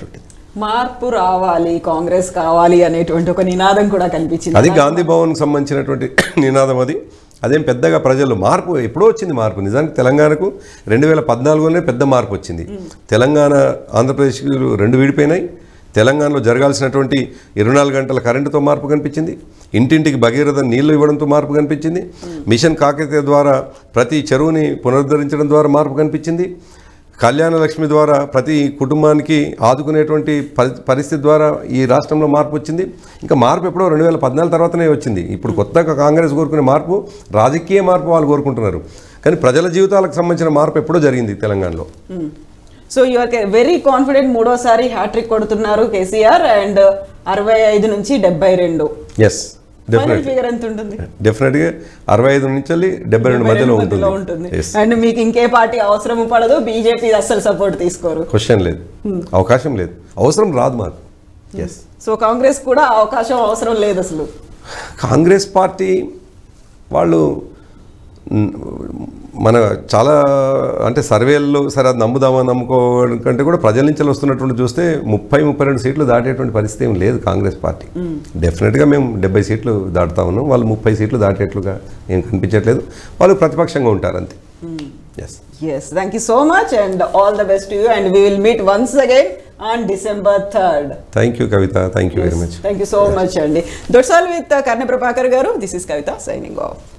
మార్పు రావాలి కాంగ్రెస్ కావాలి అనేటువంటి ఒక నినాదం కూడా కనిపించింది అది గాంధీ భవన్కి సంబంధించినటువంటి నినాదం అది అదేం పెద్దగా ప్రజలు మార్పు ఎప్పుడో వచ్చింది మార్పు నిజానికి తెలంగాణకు రెండు వేల పద్నాలుగులోనే పెద్ద మార్పు వచ్చింది తెలంగాణ ఆంధ్రప్రదేశ్ రెండు విడిపోయినాయి తెలంగాణలో జరగాల్సినటువంటి ఇరవై నాలుగు గంటల కరెంటుతో మార్పు కనిపించింది ఇంటింటికి భగీరథ నీళ్లు ఇవ్వడంతో మార్పు కనిపించింది మిషన్ కాకతీయ ద్వారా ప్రతి చెరువుని పునరుద్ధరించడం ద్వారా మార్పు కనిపించింది కళ్యాణ లక్ష్మి ద్వారా ప్రతి కుటుంబానికి ఆదుకునేటువంటి పరి పరిస్థితి ద్వారా ఈ రాష్ట్రంలో మార్పు వచ్చింది ఇంకా మార్పు ఎప్పుడో రెండు వేల పద్నాలుగు తర్వాతనే వచ్చింది ఇప్పుడు కొత్తగా కాంగ్రెస్ కోరుకునే మార్పు రాజకీయ మార్పు వాళ్ళు కోరుకుంటున్నారు కానీ ప్రజల జీవితాలకు సంబంధించిన మార్పు ఎప్పుడో జరిగింది తెలంగాణలో సో యువర్ వెరీ కాన్ఫిడెంట్ మూడోసారి హ్యాట్రిక్ కొడుతున్నారు కేసీఆర్ అండ్ అరవై ఐదు నుంచి డెబ్బై రెండు ఎస్ ఫైనల్ డెఫినెట్ ఫిగర్ ఎంత ఉంటుంది డెఫినెట్గా అరవై ఐదు నుంచి వెళ్ళి డెబ్బై రెండు మధ్యలో మధ్యలో ఉంటుంది ఉంటుంది ఎస్ అండ్ మీకు ఇంకే పార్టీ అవసరం పడదు బీజేపీ అస్సలు సపోర్ట్ తీసుకోరు క్వశ్చన్ లేదు అవకాశం లేదు అవసరం రాదు మాకు ఎస్ సో కాంగ్రెస్ కూడా అవకాశం అవసరం లేదు అసలు కాంగ్రెస్ పార్టీ వాళ్ళు మ్, మన చాలా అంటే సర్వేల్లో సరే అది నమ్ముదామా నమ్ముకోవడం కంటే కూడా ప్రజల నుంచి వస్తున్నటువంటి చూస్తే ముప్పై ముప్పై రెండు సీట్లు దాటేటువంటి పరిస్థితి ఏం లేదు కాంగ్రెస్ పార్టీ డెఫినెట్గా మేము డెబ్బై సీట్లు దాటుతా ఉన్నాం వాళ్ళు ముప్పై సీట్లు దాటేట్లుగా ఏం కనిపించట్లేదు వాళ్ళు ప్రతిపక్షంగా ఉంటారు అంతే yes Yes, thank you so much and all the best to you. And we will meet once again on December 3rd. Thank you Kavitha thank you very much Thank you so much, Andy. That's all with uh, Karna Prabhakar Garu. This is Kavita signing off.